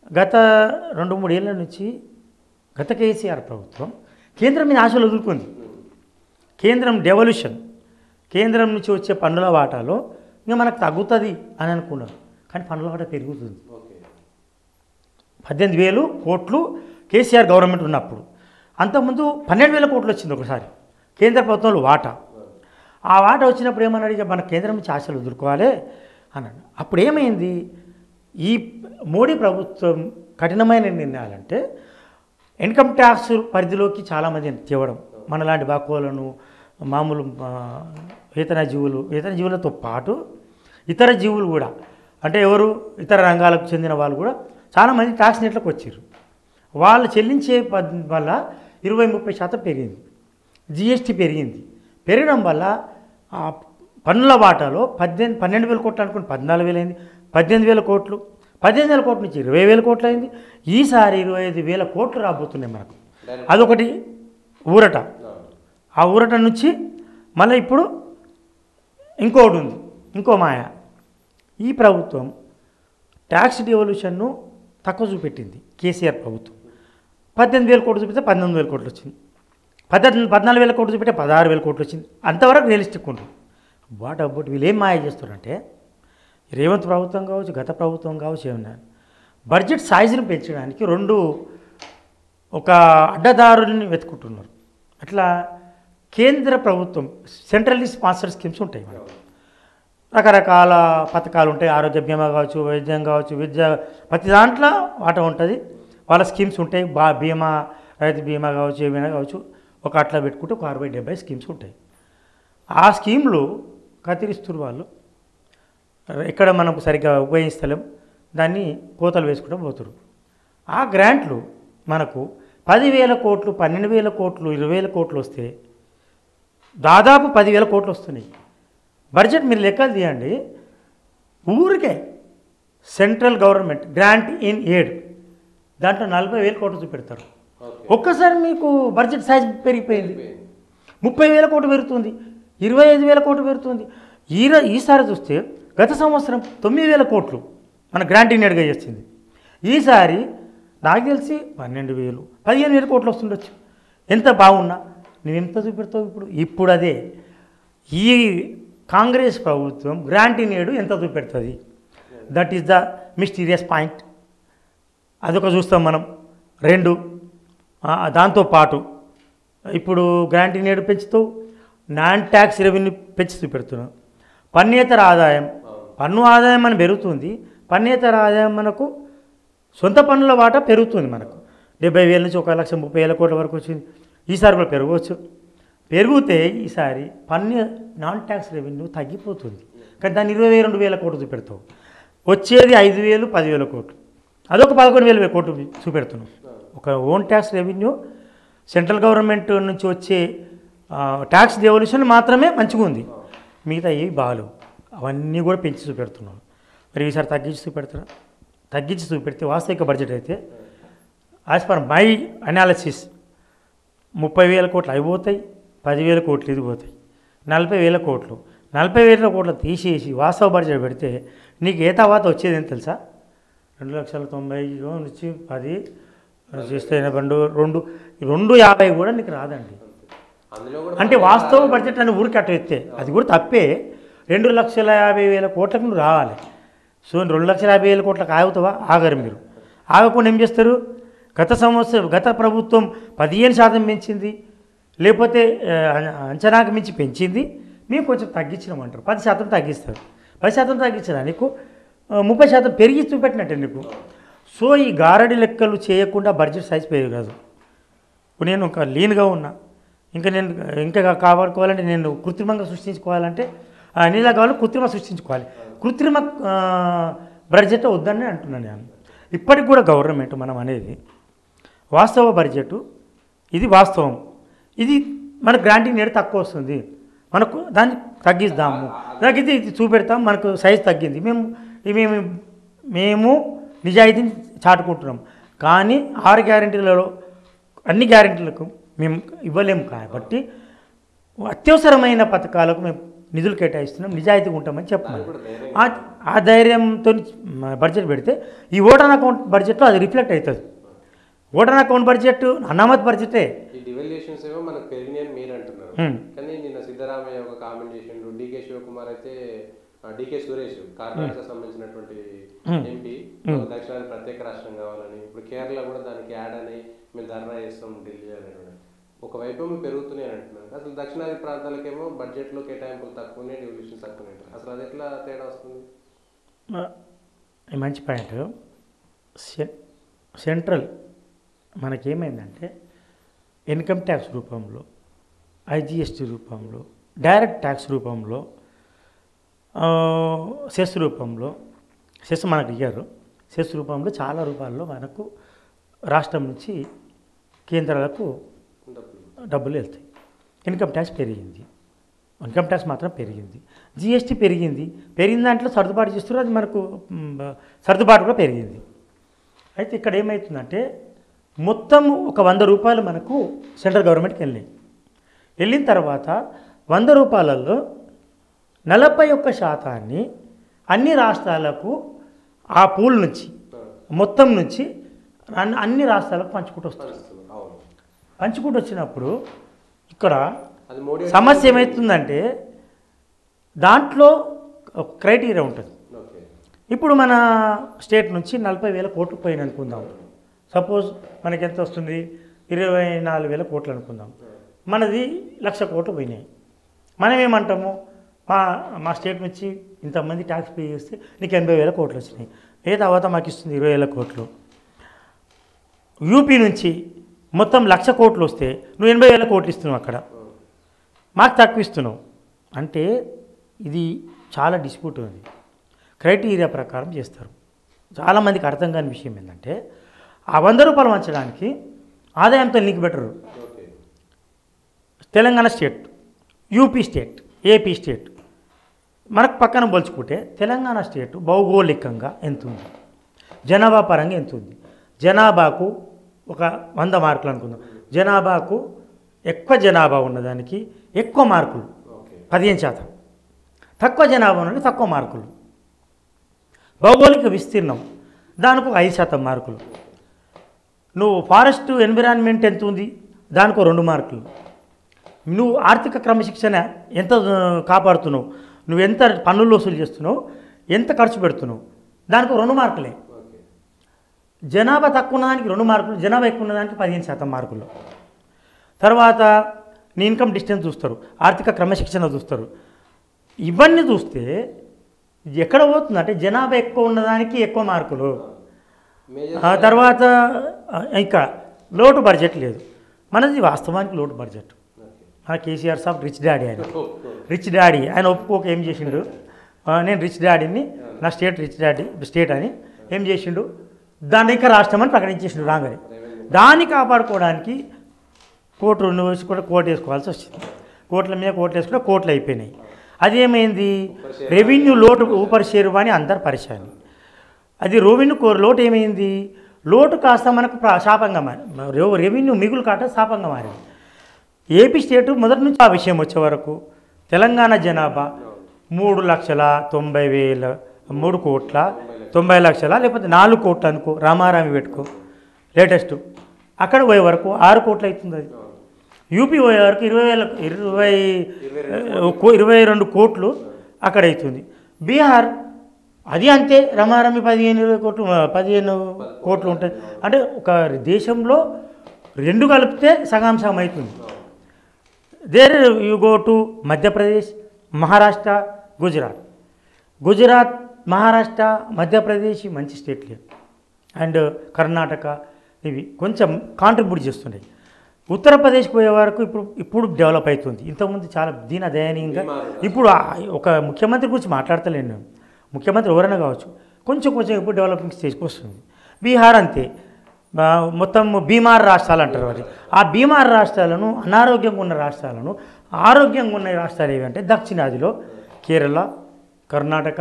గత రెండు మూడేళ్ల నుంచి గత కేసీఆర్ ప్రభుత్వం కేంద్రం మీద ఆశలు వదులుకుంది కేంద్రం డెవల్యూషన్ కేంద్రం నుంచి వచ్చే పన్నుల వాటాలో ఇంకా మనకు తగ్గుతుంది అని అనుకున్నారు కానీ పన్నుల వాటా పెరుగుతుంది ఓకే పద్దెనిమిది వేలు కోట్లు కేసీఆర్ గవర్నమెంట్ ఉన్నప్పుడు అంతకుముందు పన్నెండు వేల కోట్లు వచ్చింది ఒకసారి కేంద్ర ప్రభుత్వంలో వాటా ఆ వాటా వచ్చినప్పుడు ఏమన్నాడు ఇక మన కేంద్రం నుంచి ఆశలు వదులుకోవాలి అన్నాడు అప్పుడు ఏమైంది ఈ మోడీ ప్రభుత్వం కఠినమైన నిర్ణయాలంటే ఇన్కమ్ ట్యాక్స్ పరిధిలోకి చాలామంది తేవడం మనలాంటి బాకోలను మామూలు ఆ, వేతన జీవులు వేతన జీవులతో పాటు ఇతర జీవులు కూడా అంటే ఎవరు ఇతర రంగాలకు చెందిన వాళ్ళు కూడా చాలామంది ట్యాక్స్ నెట్లకు వచ్చారు వాళ్ళు చెల్లించే పద్ వల్ల ఇరవై ముప్పై శాతం పెరిగింది జిఎస్టీ పెరిగింది పెరగడం వల్ల ఆ పన్నుల వాటాలో పద్దెనిమిది పన్నెండు వేల కోట్లు అనుకుని పద్నాలుగు వేలు అయింది పద్దెనిమిది వేల కోట్లు పద్దెనిమిది వేల కోట్ల నుంచి ఇరవై వేల కోట్లు అయింది ఈసారి ఇరవై ఐదు వేల కోట్లు రాబోతున్నాయి మనకు అదొకటి ఊరట ఆ ఊరట నుంచి మళ్ళీ ఇప్పుడు ఇంకోటి ఉంది ఇంకో మాయ ఈ ప్రభుత్వం ట్యాక్స్ డివల్యూషన్ను తక్కువ చూపెట్టింది కేసీఆర్ ప్రభుత్వం పద్దెనిమిది వేల కోట్లు చూపిస్తే పద్దెనిమిది వేల కోట్లు వచ్చింది పద్దెనిమిది పద్నాలుగు వేల కోట్లు చూపితే పదహారు వేల కోట్లు వచ్చింది అంతవరకు రియలిస్టిక్ ఉంటుంది వాట్ అబౌట్ వీళ్ళు ఏం మాయ చేస్తారంటే రేవంత్ ప్రభుత్వం కావచ్చు గత ప్రభుత్వం కావచ్చు ఏమన్నా బడ్జెట్ సైజును పెంచడానికి రెండు ఒక అడ్డదారుల్ని వెతుకుంటున్నారు అట్లా కేంద్ర ప్రభుత్వం సెంట్రల్లీ స్పాన్సర్డ్ స్కీమ్స్ ఉంటాయి మనకు రకరకాల పథకాలు ఉంటాయి ఆరోగ్య బీమా కావచ్చు వైద్యం కావచ్చు విద్య ప్రతి దాంట్లో వాట ఉంటుంది వాళ్ళ స్కీమ్స్ ఉంటాయి బా బీమా రైతు బీమా కావచ్చు ఏమైనా కావచ్చు ఒక అట్లా పెట్టుకుంటే ఒక అరవై డెబ్బై స్కీమ్స్ ఉంటాయి ఆ స్కీమ్లు కత్తిరిస్తున్నారు వాళ్ళు ఎక్కడ మనకు సరిగ్గా ఉపయోగిస్తలేం దాన్ని కోతలు వేసుకుంటూ పోతురు ఆ గ్రాంట్లు మనకు పదివేల కోట్లు పన్నెండు వేల కోట్లు ఇరవై వేల కోట్లు వస్తే దాదాపు పదివేల కోట్లు వస్తున్నాయి బడ్జెట్ మీరు లెక్కలు తీయండి ఊరికే central government grant in aid దాంట్లో నలభై వేల కోట్లు చూపెడతారు ఓకే ఒక్కసారి మీకు బడ్జెట్ సైజ్ పెరిగిపోయింది ముప్పై వేల కోట్లు పెరుగుతుంది ఇరవై ఐదు వేల కోట్లు పెరుగుతుంది ఈ ఈసారి చూస్తే గత సంవత్సరం తొమ్మిది వేల కోట్లు మన గ్రాంట్ ఇన్ఎడ్గా చేసింది ఈసారి నాకు తెలిసి పన్నెండు వేలు పదిహేను వేల కోట్లు వస్తుండొచ్చు ఎంత బాగున్నా నువ్వు ఎంత చూపెడతావు ఇప్పుడు ఇప్పుడు అదే ఈ కాంగ్రెస్ ప్రభుత్వం గ్రాంట్ ఇన్ఎడ్ ఎంత చూపెడుతుంది that is the mysterious point అదొక చూస్తాం మనం రెండు ఆ, దాంతో పాటు ఇప్పుడు గ్రాంట్ నేడు పెంచుతూ నాన్ ట్యాక్స్ రెవెన్యూ పెంచి చూపెడుతున్నాం పన్నేతర ఆదాయం పన్ను ఆదాయం మన పెరుగుతుంది పన్నేతర ఆదాయం మనకు సొంత పన్నుల వాటా పెరుగుతుంది మనకు డెబ్బై వేల నుంచి ఒక లక్ష ముప్పై వేల కోట్ల వరకు వచ్చింది ఈసారి కూడా పెరగవచ్చు పెరిగితే ఈసారి పన్ను నాన్ ట్యాక్స్ రెవెన్యూ తగ్గిపోతుంది కానీ దాన్ని ఇరవై రెండు వేల కోట్లు చూపెడతావు వచ్చేది ఐదు వేలు పదివేల కోట్లు అదొక పదకొండు వేల కోట్లు చూపెడుతున్నాం ఒక own tax revenue central government నుంచి వచ్చే ఆ, ట్యాక్స్ డెవల్యూషన్ మాత్రమే మంచిగా ఉంది మిగతా ఏవి బాగాలేవు అవన్నీ కూడా పెంచి చూపెడుతున్నాం మరి ఈసారి తగ్గించి చూపెడతారా తగ్గించి చూపెడితే వాస్తవిక బడ్జెట్ అయితే యాజ్ పర్ మై అనాలిసిస్ ముప్పై వేల కోట్లు అవి పోతాయి పదివేల కోట్లు ఇది పోతాయి నలభై వేల కోట్లు నలభై వేల కోట్లు తీసేసి వాస్తవ బడ్జెట్ పెడితే నీకు ఏ తర్వాత వచ్చేది ఏం తెలుసా రెండు లక్షల తొంభై నుంచి పది చేస్తే రెండు రెండు రెండు యాభై కూడా నీకు రాదండి అందులో కూడా అంటే వాస్తవ బడ్జెట్ అని ఊరికి అట్ట ఎత్తే అది కూడా తప్పే రెండు లక్షల యాభై వేల కోట్లకు నువ్వు రావాలి సో రెండు లక్షల యాభై వేల కోట్లకు ఆగుతావా ఆగరు మీరు ఆగకుండా ఏం చేస్తారు గత సంవత్సరం గత ప్రభుత్వం పదిహేను శాతం పెంచింది లేకపోతే ఆ, అంచనాకు మించి పెంచింది మేము కొంచెం తగ్గించినామంటారు పది శాతం తగ్గిస్తారు పది శాతం తగ్గించరా నీకు ఆ, ముప్పై శాతం పెరిగి చూపెట్టినట్టే నీకు సో ఈ గారడి లెక్కలు చేయకుండా బడ్జెట్ సైజ్ పెరగదు ఇప్పుడు నేను ఒక లీన్గా ఉన్నా ఇంకా నేను ఇంకా కాపాడుకోవాలంటే నేను కృత్రిమంగా సృష్టించుకోవాలంటే ఆ, నీలా కావాలి కృత్రిమ సృష్టించుకోవాలి కృత్రిమ ఆ, బడ్జెట్ వద్దని అంటున్నాను నేను ఇప్పటికి కూడా గవర్నమెంట్ మనం అనేది వాస్తవ బడ్జెట్ ఇది వాస్తవం ఇది మన గ్రాంటింగ్ రేట్ తక్కువ వస్తుంది మనకు దాన్ని తగ్గిద్దాము తగ్గితే ఇది చూపెడతాం మనకు సైజ్ తగ్గింది మేము ఇది మేము మేము నిజాయితీని చాటుకుంటున్నాం కానీ ఆరు గ్యారెంటీలలో అన్ని గ్యారెంటీలకు మేము ఇవ్వలేము కాబట్టి అత్యవసరమైన పథకాలకు మేము నిధులు కేటాయిస్తున్నాం నిజాయితీగా ఉంటామని చెప్పమని కూడా ధైర్యం ఆ- ఆ ధైర్యంతో బడ్జెట్ పెడితే ఈ ఓటర్ అకౌంట్ బడ్జెట్లో అది రిఫ్లెక్ట్ అవుతుంది ఓటర్ అకౌంట్ బడ్జెట్ అనామత్ బడ్జెటే ఈ డివల్యూషన్స్ ఏమో మనకు పెరిగినాయని మీరు అంటున్నారు Hmm. కానీ నిన్న సిద్ధరామయ్య ఒక కామెంట్ చేసిండు డికే శివకుమార్ అయితే డికే సురేష్ కర్ణాటక సంబంధించినటువంటి ఎంపీ దక్షిణాది ప్రత్యేక రాష్ట్రం కావాలని ఇప్పుడు కేరళ కూడా దానికి యాడ్ అని మేము ధర్నా చేస్తాం ఢిల్లీ అనేటువంటి ఒకవైపు ఏమో పెరుగుతున్నాయి అంటున్నారు అసలు దక్షిణాది ప్రాంతాలకేమో బడ్జెట్లో కేటాయింపులు తక్కువనే డివల్యూషన్స్ తక్కువనే అసలు అది ఎట్లా తేడా వస్తుంది ఈ మంచి పాయింట్ సె- సెంట్రల్ మనకేమైందంటే ఇన్కమ్ ట్యాక్స్ రూపంలో ఐజిఎస్టీ రూపంలో డైరెక్ట్ ట్యాక్స్ రూపంలో ఆ, సెస్ రూపంలో సెస్ మనకు ఇయ్యారు సెస్ రూపంలో చాలా రూపాల్లో మనకు రాష్ట్రం నుంచి కేంద్రాలకు డబ్బులు డబ్బులు వెళ్తాయి ఇన్కమ్ ట్యాక్స్ పెరిగింది ఇన్కమ్ ట్యాక్స్ మాత్రం పెరిగింది జిఎస్టీ పెరిగింది పెరిగిన దాంట్లో సర్దుబాటు చేస్తున్నారు అది మనకు మ్, సర్దుబాటు కూడా పెరిగింది అయితే ఇక్కడ ఏమవుతుందంటే మొత్తం ఒక వంద రూపాయలు మనకు సెంట్రల్ గవర్నమెంట్కి వెళ్ళినాయి వెళ్ళిన తర్వాత వంద రూపాయలలో నలభై ఒక్క శాతాన్ని అన్ని రాష్ట్రాలకు ఆ పూల్ నుంచి మొత్తం నుంచి అన్ని అన్ని రాష్ట్రాలకు పంచుకుంటూ వస్తారు పంచుతున్నారు అవును పంచుకుంటూ వచ్చినప్పుడు ఇక్కడ అది మోడీ సమస్య ఏమవుతుందంటే దాంట్లో ఒక క్రైటీరియా ఉంటుంది ఓకే ఇప్పుడు మన స్టేట్ నుంచి నలభై వేల కోట్లు పోయిన అనుకుందాం సపోజ్ మనకి ఎంత వస్తుంది ఇరవై నాలుగు వేల కోట్లు అనుకుందాం మనది లక్ష కోట్లు పోయినాయి మనం ఏమంటాము మా మా స్టేట్ నుంచి ఇంతమంది ట్యాక్స్ పే చేస్తే నీకు ఎనభై వేల కోట్లు వచ్చినాయి ఏ తర్వాత మాకు ఇస్తుంది ఇరవై వేల కోట్లు యూపీ నుంచి మొత్తం లక్ష కోట్లు వస్తే నువ్వు ఎనభై వేల కోట్లు ఇస్తున్నావు అక్కడ మాకు తక్కువ ఇస్తున్నావు అంటే ఇది చాలా డిస్ప్యూట్ ఉంది క్రైటీరియా ప్రకారం చేస్తారు చాలామందికి అర్థం కాని విషయం ఏంటంటే ఆ వంద రూపాయలు వంచడానికి ఆదాయంతో లింక్ పెట్టరు okay Telangana state UP state AP state మనకు పక్కన పోల్చుకుంటే తెలంగాణ స్టేట్ భౌగోళికంగా ఎంత ఉంది జనాభా పరంగా ఎంత ఉంది జనాభాకు ఒక వంద మార్కులు అనుకుందాం జనాభాకు ఎక్కువ జనాభా ఉన్నదానికి ఎక్కువ మార్కులు ఓకే పదిహేను శాతం తక్కువ జనాభా ఉన్నది తక్కువ మార్కులు భౌగోళిక విస్తీర్ణం దానికి ఒక ఐదు శాతం మార్కులు నువ్వు ఫారెస్ట్ ఎన్విరాన్మెంట్ ఎంత ఉంది దానికి ఒక రెండు మార్కులు నువ్వు ఆర్థిక క్రమశిక్షణ ఎంత ఆ, కాపాడుతున్నావు నువ్వు ఎంత పన్నులు వసూలు చేస్తున్నావు ఎంత ఖర్చు పెడుతున్నావు దానికి ఒక రెండు మార్కులే ఓకే జనాభా తక్కువ ఉన్నదానికి రెండు మార్కులు జనాభా ఎక్కువ ఉన్నదానికి పదిహేను శాతం మార్కులు తర్వాత నీ ఇన్కమ్ డిస్టెన్స్ చూస్తారు ఆర్థిక క్రమశిక్షణ చూస్తారు ఇవన్నీ చూస్తే ఎక్కడ పోతుందంటే జనాభా ఎక్కువ ఉన్నదానికి ఎక్కువ మార్కులు మేజర్ ఆ తర్వాత ఆ, ఇంకా లోటు బడ్జెట్ లేదు మనది వాస్తవానికి లోటు బడ్జెట్ ఓకే మన కేసీఆర్ సాబ్ రిచ్ డాడీ ఆయన ఓ, ఓ. రిచ్ డాడీ ఆయన ఒప్పుకోక ఏం చేసిండు ఆ, నేను రిచ్ డాడీని నా స్టేట్ రిచ్ డాడీ స్టేట్ అని ఏం చేసిండు దాన్ని ఇంకా రాష్ట్రం అని ప్రకటించేసిండు రాగానే దాన్ని కాపాడుకోవడానికి కోర్టు రెండు వచ్చి కూడా కోర్టు వేసుకోవాల్సి వచ్చింది కోట్ల మీద కోట్లు వేసుకుంటే కోట్లు అయిపోయినాయి అదేమైంది రెవెన్యూ లోటు ఊపర్ షేరువాని అందరు పరిశాని అది రెవెన్యూ కో- లోటు ఏమైంది లోటు కాస్త మనకు ప్రా- శాపంగా మారి రెవ- రెవెన్యూ మిగులు కాట శాపంగా మారింది ఏపీ స్టేటు మొదటి నుంచి ఆ విషయం వచ్చే వరకు తెలంగాణ జనాభా మూడు లక్షల తొంభై వేల మూడు కోట్ల తొంభై లక్షల లేకపోతే నాలుగు కోట్లు అనుకో రామారామి పెట్టుకో లేటెస్ట్ అక్కడ పోయే వరకు ఆరు కోట్లు అవుతుంది అది యూపీ పోయే వరకు ఇరవై వేల ఇరవై కో- ఇరవై రెండు కోట్లు అక్కడ అవుతుంది బీహార్ అది అంతే రమారమి పదిహేను ఇరవై కోట్లు ఆ, పదిహేను కోట్లు ఉంటాయి అంటే ఒక దేశంలో రెండు కలిపితే సగం సగం అవుతుంది there you go to Madhya Pradesh Maharashtra Gujarat Gujarat Maharashtra Madhya Pradesh ఈ మంచి స్టేట్లే అండ్ కర్ణాటక ఇవి కొంచెం కాంట్రిబ్యూట్ చేస్తున్నాయి ఉత్తరప్రదేశ్కి పోయే వరకు ఇప్పుడు ఇప్పుడు డెవలప్ అవుతుంది ఇంతకుముందు చాలా దీన దయనీయంగా ఇప్పుడు ఆ- ఒక ముఖ్యమంత్రి గురించి మాట్లాడతలేను నేను ముఖ్యమంత్రి ఎవరైనా కావచ్చు కొంచెం కొంచెం ఇప్పుడు డెవలపింగ్ స్టేజ్కి వస్తుంది బీహార్ అంతే ఆ, మొత్తం బీమార్ రాష్ట్రాలు అంటారు వాటి ఆ బీమార్ రాష్ట్రాలను అనారోగ్యంగా ఉన్న రాష్ట్రాలను ఆరోగ్యంగా ఉన్న రాష్ట్రాలు ఏవి అంటే దక్షిణాదిలో కేరళ కర్ణాటక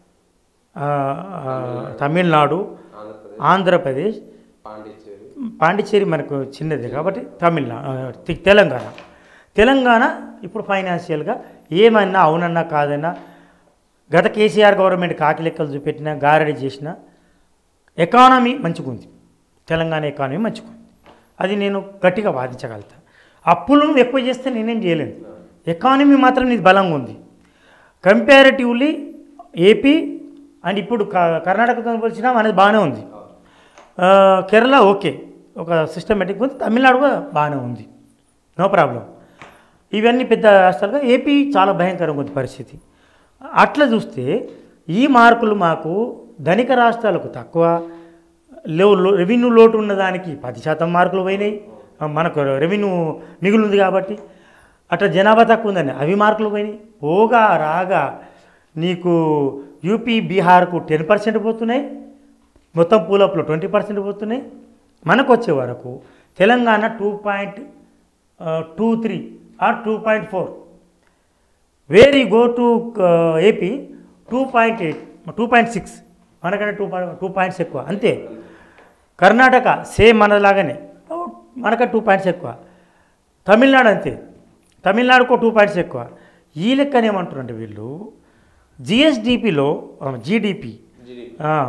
ఆ, ఆ, తమిళనాడు ఆంధ్రప్రదేశ్ ఆంధ్రప్రదేశ్ పాండిచ్చేరి పాండిచ్చేరి మనకు చిన్నది కాబట్టి తమిళనాడు తెలంగాణ తెలంగాణ ఇప్పుడు ఫైనాన్షియల్గా ఏమన్నా అవునన్నా కాదన్నా గత కేసీఆర్ గవర్నమెంట్ కాకి లెక్కలు చూపెట్టినా గారడి చేసిన ఎకానమీ మంచిగుంది తెలంగాణ ఎకానమీ మంచిగుంది అది నేను గట్టిగా వాదించగలుగుతా అప్పులను ఎక్కువ చేస్తే నేనేం చేయలేను ఎకానమీ మాత్రం ఇది బలంగా ఉంది కంపారిటివ్లీ ఏపీ అండ్ ఇప్పుడు క- కర్ణాటకతో పోల్చినా మనది బాగానే ఉంది ఆ, కేరళ ఓకే ఒక సిస్టమేటిక్ ఉంది తమిళనాడు కూడా బాగానే ఉంది నో ప్రాబ్లం ఇవన్నీ పెద్ద రాష్ట్రాలుగా ఏపీ చాలా భయంకరంగా ఉంది పరిస్థితి అట్లా చూస్తే ఈ మార్కులు మాకు ధనిక రాష్ట్రాలకు తక్కువ లో- లో- రెవెన్యూ లోటు ఉన్నదానికి పది శాతం మార్కులు పోయినాయి ఆ, మనకు రెవెన్యూ మిగులుంది కాబట్టి అట్లా జనాభా తక్కువ ఉందని అవి మార్కులు పోయినాయి పోగా రాగా నీకు యూపీ బీహార్కు టెన్ పర్సెంట్ పోతున్నాయి మొత్తం పూలప్లో ట్వంటీ పర్సెంట్ పోతున్నాయి మనకు వచ్చే వరకు Telangana two point two three or two point four very go to AP two point eight two point six మనకంటే టూ పాయింట్ టూ పాయింట్స్ ఎక్కువ అంతే కర్ణాటక సేమ్ మనలాగానే మనకంటే టూ పాయింట్స్ ఎక్కువ తమిళనాడు అంతే తమిళనాడుకో టూ పాయింట్స్ ఎక్కువ ఈ లెక్కన ఏమంటారంటే వీళ్ళు జిఎస్డిపిలో జీడిపి జీడీపీ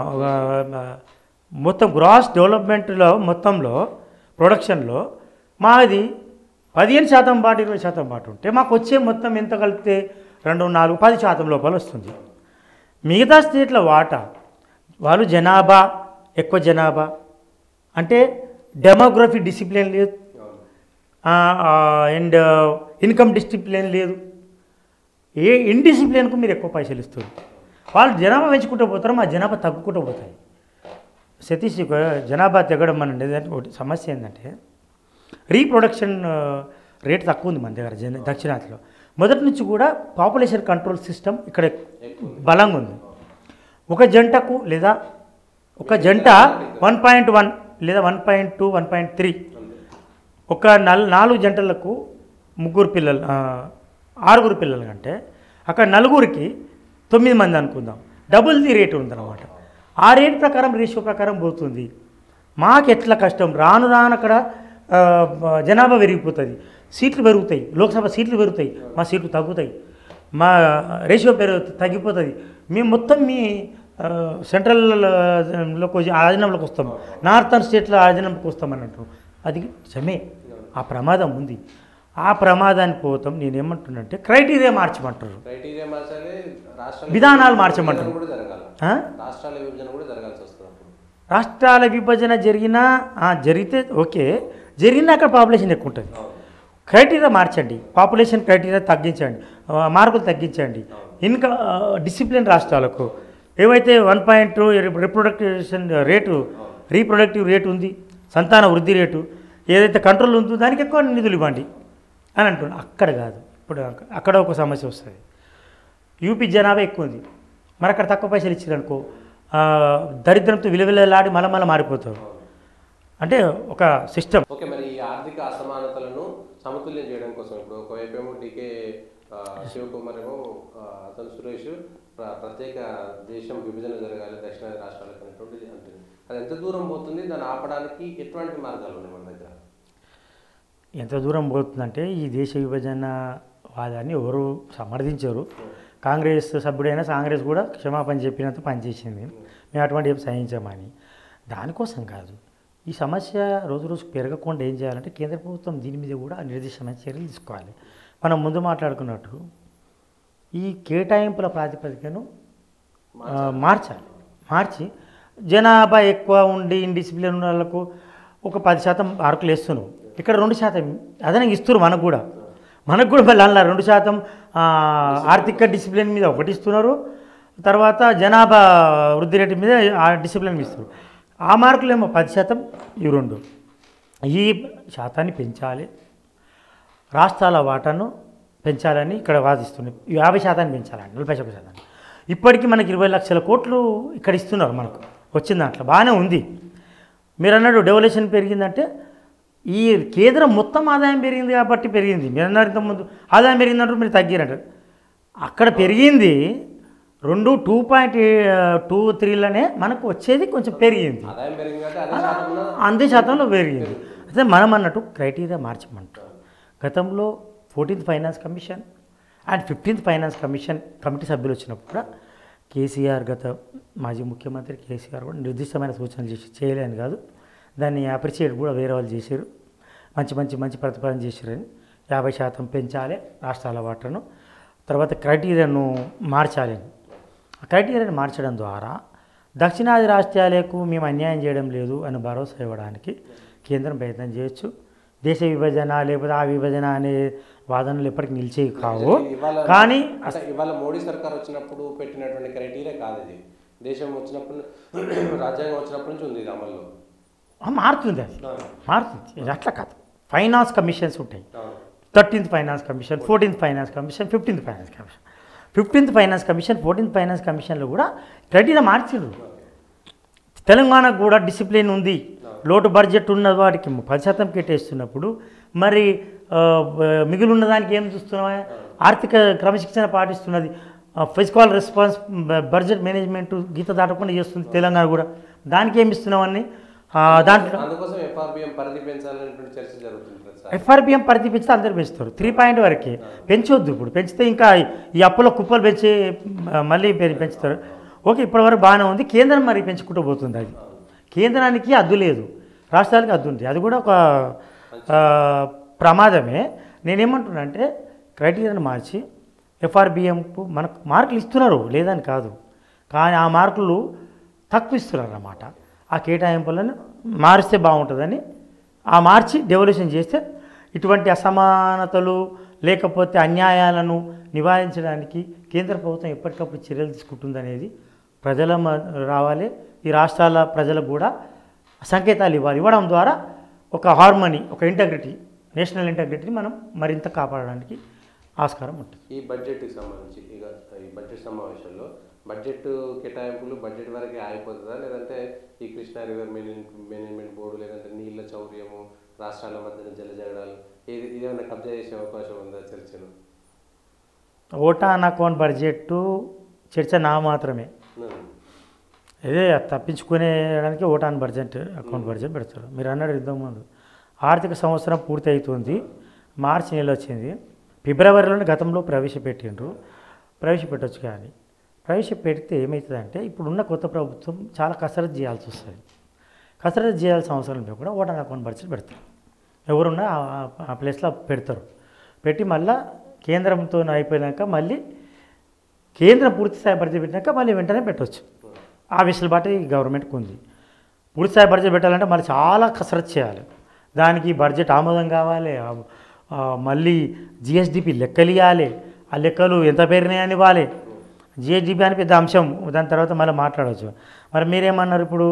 మొత్తం గ్రాస్ డెవలప్మెంట్లో మొత్తంలో ప్రొడక్షన్లో మాది పదిహేను శాతం పాటు ఇరవై శాతం పాటు ఉంటే మాకు వచ్చే మొత్తం ఎంత కలిపితే రెండు నాలుగు పది శాతం లోపల వస్తుంది మిగతా స్టేట్ల వాటా వాళ్ళు జనాభా ఎక్కువ జనాభా అంటే డెమోగ్రఫీ డిసిప్లిన్ లేదు అండ్ ఇన్కమ్ డిసిప్లిన్ లేదు ఏ ఇండిసిప్లిన్కు మీరు ఎక్కువ పైసలు ఇస్తారు వాళ్ళు జనాభా పెంచుకుంటూ పోతారు మా జనాభా తగ్గుకుంటూ పోతాయి సతీష్ ఇక జనాభా తగ్గడం అనండి ఏదంటే ఒకటి సమస్య ఏంటంటే రీప్రొడక్షన్ రేట్ తక్కువ ఉంది మన దగ్గర జన దక్షిణాదిలో మొదటి నుంచి కూడా పాపులేషన్ కంట్రోల్ సిస్టమ్ ఇక్కడ బలంగా ఉంది ఒక జంటకు లేదా ఒక జంట వన్ పాయింట్ వన్ లేదా one point two one point three ఒక నల్ నాలుగు జంటలకు ముగ్గురు పిల్లలు ఆ, ఆరుగురు పిల్లలు అంటే అక్కడ నలుగురికి తొమ్మిది మంది అనుకుందాం డబుల్ ది రేట్ ఉందన్నమాట ఆ రేట్ ప్రకారం రేషియో ప్రకారం పోతుంది మాకు ఎట్లా కష్టం రాను రాను అక్కడ ఆ, బ- జనాభా పెరిగిపోతుంది సీట్లు పెరుగుతాయి లోక్సభ సీట్లు పెరుగుతాయి మా సీట్లు తగ్గుతాయి మా రేషియో పెరుగు తగ్గిపోతుంది మేము మొత్తం మీ ఆ, సెంట్రల్ ఆ, లోకి వచ్చి ఆధీనంలోకి వస్తాం నార్థన్ స్టేట్లో ఆధీనంలోకి వస్తాం అని అంటారు అది నిజమే ఆ ప్రమాదం ఉంది ఆ ప్రమాదానికి పోతాం నేనేమంటున్నానంటే క్రైటీరియా మార్చమంటారు క్రైటీరియా మార్చాలి రాష్ట్రాల విధానాలు మార్చమంటారు. విభజన కూడా జరగాలి ఆ? రాష్ట్రాల విభజన కూడా జరగాల్సి వస్తుంది అప్పుడు రాష్ట్రాల విభజన జరిగినా ఆ, జరిగితే ఓకే జరిగినా అక్కడ పాపులేషన్ ఎక్కువ ఉంటుంది క్రైటీరియా మార్చండి పాపులేషన్ క్రైటీరియా తగ్గించండి ఆ, మార్కులు తగ్గించండి ఇంకా డిసిప్లిన్ రాష్ట్రాలకు ఏవైతే one point two reproduction rate reproductive rate ఉంది సంతాన వృద్ధి రేటు ఏదైతే కంట్రోల్ ఉందో దానికి ఎక్కువ నిధులు ఇవ్వండి అని అంటున్నాను అక్కడ కాదు ఇప్పుడు అక్క- అక్కడ ఒక సమస్య వస్తుంది యూపీ జనాభా ఎక్కువ ఉంది మరి అక్కడ తక్కువ పైసలు ఇచ్చారనుకో ఆ, దరిద్రంతో విలువలాడి మళ్ళీ మళ్ళీ మారిపోతారు అంటే ఒక సిస్టమ్ ఓకే మరి ఈ ఆర్థిక అసమానతలను సమతుల్యం చేయడం కోసం ఇప్పుడు ఒకవైపు ఏమో డీకే ఆ, శివకుమార్ ఏమో ఆ, అతను సురేష్ ప్ర- ప్రత్యేక దేశం విభజన జరగాలి దక్షిణాది రాష్ట్రాలకు అనేటువంటిది అంటుంది అది ఎంత దూరం పోతుంది దాన్ని ఆపడానికి ఎటువంటి మార్గాలు ఉన్నాయి మన దగ్గర ఎంత దూరం పోతుందంటే ఈ దేశ విభజన వాదాన్ని ఎవరు సమర్థించరు కాంగ్రెస్ సభ్యుడైనా కాంగ్రెస్ కూడా క్షమాపణ చెప్పినంత పనిచేసింది మేము అటువంటి ఏం సహించామని దానికోసం కాదు ఈ సమస్య రోజు రోజు పెరగకుండా ఏం చేయాలంటే కేంద్ర ప్రభుత్వం దీని మీద కూడా నిర్దిష్టమైన చర్యలు తీసుకోవాలి మనం ముందు మాట్లాడుకున్నట్టు ఈ కేటాయింపుల ప్రాతిపదికను ఆ, మార్చాలి మార్చి జనాభా ఎక్కువ ఉండి ఇండిసిప్లిన్ ఉన్న వాళ్ళకు ఒక పది శాతం మార్కులు వేస్తున్నావు ఇక్కడ రెండు శాతం అదనంగా ఇస్తున్నారు మనకు కూడా మనకు కూడా మళ్ళీ అలా రెండు శాతం ఆ, ఆర్థిక డిసిప్లిన్ మీద ఒకటి ఇస్తున్నారు తర్వాత జనాభా వృద్ధి రేటు మీద ఆ డిసిప్లిన్ మీద ఇస్తున్నారు ఆ మార్కులు ఏమో పది శాతం ఇవి రెండు ఈ శాతాన్ని పెంచాలి రాష్ట్రాల వాటాను పెంచాలని ఇక్కడ వాదిస్తున్నాయి యాభై శాతాన్ని పెంచాలని నలభై శాతం శాతాన్ని ఇప్పటికీ మనకి ఇరవై లక్షల కోట్లు ఇక్కడ ఇస్తున్నారు మనకు వచ్చిన దాంట్లో బాగానే ఉంది మీరు అన్నాడు డెవల్యూషన్ పెరిగిందంటే ఈ కేంద్రం మొత్తం ఆదాయం పెరిగింది కాబట్టి పెరిగింది మీరు అన్నారు ఇంతకుముందు ఆదాయం పెరిగిందంటారు మీరు తగ్గిరంటారు అక్కడ పెరిగింది రెండు టూ పాయింట్ టూ త్రీలోనే మనకు వచ్చేది కొంచెం పెరిగింది ఆదాయం పెరిగింది అంటే అదే శాతం ఉన్న అందే శాతంలో పెరిగింది అయితే మనం అన్నట్టు క్రైటీరియా మార్చమంటాం గతంలో fourteenth finance commission and fifteenth finance commission committee సభ్యులు వచ్చినప్పుడు కూడా కేసీఆర్ గత మాజీ ముఖ్యమంత్రి కేసీఆర్ కూడా నిర్దిష్టమైన సూచనలు చేసి చేయలేని కాదు దాన్ని అప్రిషియేట్ కూడా వేరే వాళ్ళు చేశారు మంచి మంచి మంచి ప్రతిపాదన చేశారని యాభై శాతం పెంచాలి రాష్ట్రాల వాటాను తర్వాత క్రైటీరియాను మార్చాలి ఆ క్రైటీరియాని మార్చడం ద్వారా దక్షిణాది రాష్ట్రాలకు మేము అన్యాయం చేయడం లేదు అని భరోసా ఇవ్వడానికి కేంద్రం ప్రయత్నం చేయొచ్చు దేశ విభజన లేకపోతే ఆ విభజన అనే వాదనలు ఎప్పటికీ నిలిచేవి కావు ఇవాళ కానీ అంటే ఇవాళ మోడీ సర్కార్ వచ్చినప్పుడు పెట్టినటువంటి క్రైటీరియా కాదు ఇది దేశం వచ్చినప్పుడు రాజ్యాంగం వచ్చినప్పటి నుంచి ఉంది ఇది అమల్లో ఆ, మారుతుంది అది మారుతుంది ఇది అట్లా కాదు ఫైనాన్స్ కమిషన్స్ ఉంటాయి అవును. Thirteenth finance commission fourteenth finance commission fifteenth finance commission fifteenth finance commission fourteenth finance కమిషన్లో కూడా క్రైటీరియా మార్చిండ్రు తెలంగాణకు కూడా డిసిప్లిన్ ఉంది లోటు బడ్జెట్ ఉన్న వాటికి పది శాతం కేటాయిస్తున్నప్పుడు మరి ఆ, బ- మిగిలి ఉన్న దానికి ఏం చూస్తున్నావా ఆర్థిక క్రమశిక్షణ పాటిస్తున్నది ఫిజికల్ రెస్పాన్స్ బడ్జెట్ మేనేజ్మెంట్ గీత దాటకుండా చేస్తుంది తెలంగాణ కూడా దానికి ఏమి ఇస్తున్నామని ఆ, దాంట్లో అందుకోసం ఎఫ్ఆర్బిఎం పరిధి పెంచాలనేటువంటి చర్చ జరుగుతుంది ప్రతిసారి ఎఫ్ఆర్పిఎం పరిధి పెంచితే అందరు పెంచుతారు త్రీ పాయింట్ వరకే పెంచొద్దు ఇప్పుడు పెంచితే ఇంకా ఈ అప్పుల కుప్పలు పెంచి మ- మళ్ళీ పె- పెంచుతారు ఓకే ఇప్పటివరకు బాగానే ఉంది కేంద్రం మరి పెంచుకుంటూ పోతుంది అది కేంద్రానికి అద్దు లేదు రాష్ట్రాలకి అద్దు ఉంది అది కూడా ఒక ఆ, ప్రమాదమే నేనేమంటున్నా అంటే క్రైటీరియాను మార్చి ఎఫ్ఆర్బిఎంకు మనకు మార్కులు ఇస్తున్నారు లేదని కాదు కానీ ఆ మార్కులు తక్కువ ఇస్తున్నారు అన్నమాట ఆ కేటాయింపులను మారిస్తే బాగుంటుందని ఆ మార్చి డెవల్యూషన్ చేస్తే ఇటువంటి అసమానతలు లేకపోతే అన్యాయాలను నివారించడానికి కేంద్ర ప్రభుత్వం ఎప్పటికప్పుడు చర్యలు తీసుకుంటుందనేది ప్రజల మ- రావాలి ఈ రాష్ట్రాల ప్రజలకు కూడా సంకేతాలు ఇవ్వాలి ఇవ్వడం ద్వారా ఒక హార్మనీ ఒక ఇంటగ్రిటీ నేషనల్ ఇంటగ్రిటీని మనం మరింత కాపాడడానికి ఆస్కారం ఉంటుంది ఈ బడ్జెట్కి సంబంధించి ఇక ఈ బడ్జెట్ సమావేశంలో బడ్జెట్ కేటాయింపులు బడ్జెట్ వరకే ఆగిపోతుందా లేదంటే ఈ Krishna river management management board లేదంటే నీళ్ళ చౌర్యము రాష్ట్రాల మధ్యన జల జగడాలు ఇది ఇదేమైనా కబ్జా చేసే అవకాశం ఉందా చర్చలు ఓటాన్ అకౌంట్ బడ్జెట్ చర్చ నా మాత్రమే ఉమ్. ఇదే తప్పించుకునేడానికి ఓటాన్ బడ్జెట్ అకౌంట్ బడ్జెట్ పెడతారు మీరు అన్నాడు ఇంతకుముందు ఆర్థిక సంవత్సరం పూర్తి అవుతుంది మార్చి నెల వచ్చింది ఫిబ్రవరిలోనే గతంలో ప్రవేశపెట్టిండ్రు ప్రవేశపెట్టొచ్చు కానీ ప్రవేశపెడితే ఏమవుతుందంటే ఇప్పుడున్న కొత్త ప్రభుత్వం చాలా కసరత్తు చేయాల్సి వస్తుంది కసరత్తు చేయాల్సిన అవసరం లేదు కూడా ఓటాన్ అకౌంట్ బడ్జెట్ పెడతారు ఎవరున్నా ఆ- ఆ- ఆ ప్లేస్లో పెడతారు పెట్టి మళ్ళా కేంద్రంతో అయిపోయినాక మళ్ళీ కేంద్రం పూర్తి స్థాయి బడ్జెట్ పెట్టినాక మళ్ళీ వెంటనే పెట్టవచ్చు ఆ వెసులుబాటు ఈ గవర్నమెంట్కి ఉంది పూర్తి స్థాయి బడ్జెట్ పెట్టాలంటే మళ్ళీ చాలా కసరత్తు చేయాలి దానికి బడ్జెట్ ఆమోదం కావాలి ఆ- ఆ మళ్ళీ జిఎస్డిపి లెక్కలు ఇవ్వాలి ఆ లెక్కలు ఎంత పేరునాయని ఇవ్వాలి జిఎస్డిపి అని పెద్ద అంశం దాని తర్వాత మళ్ళీ మాట్లాడవచ్చు మరి మీరేమన్నారు ఇప్పుడు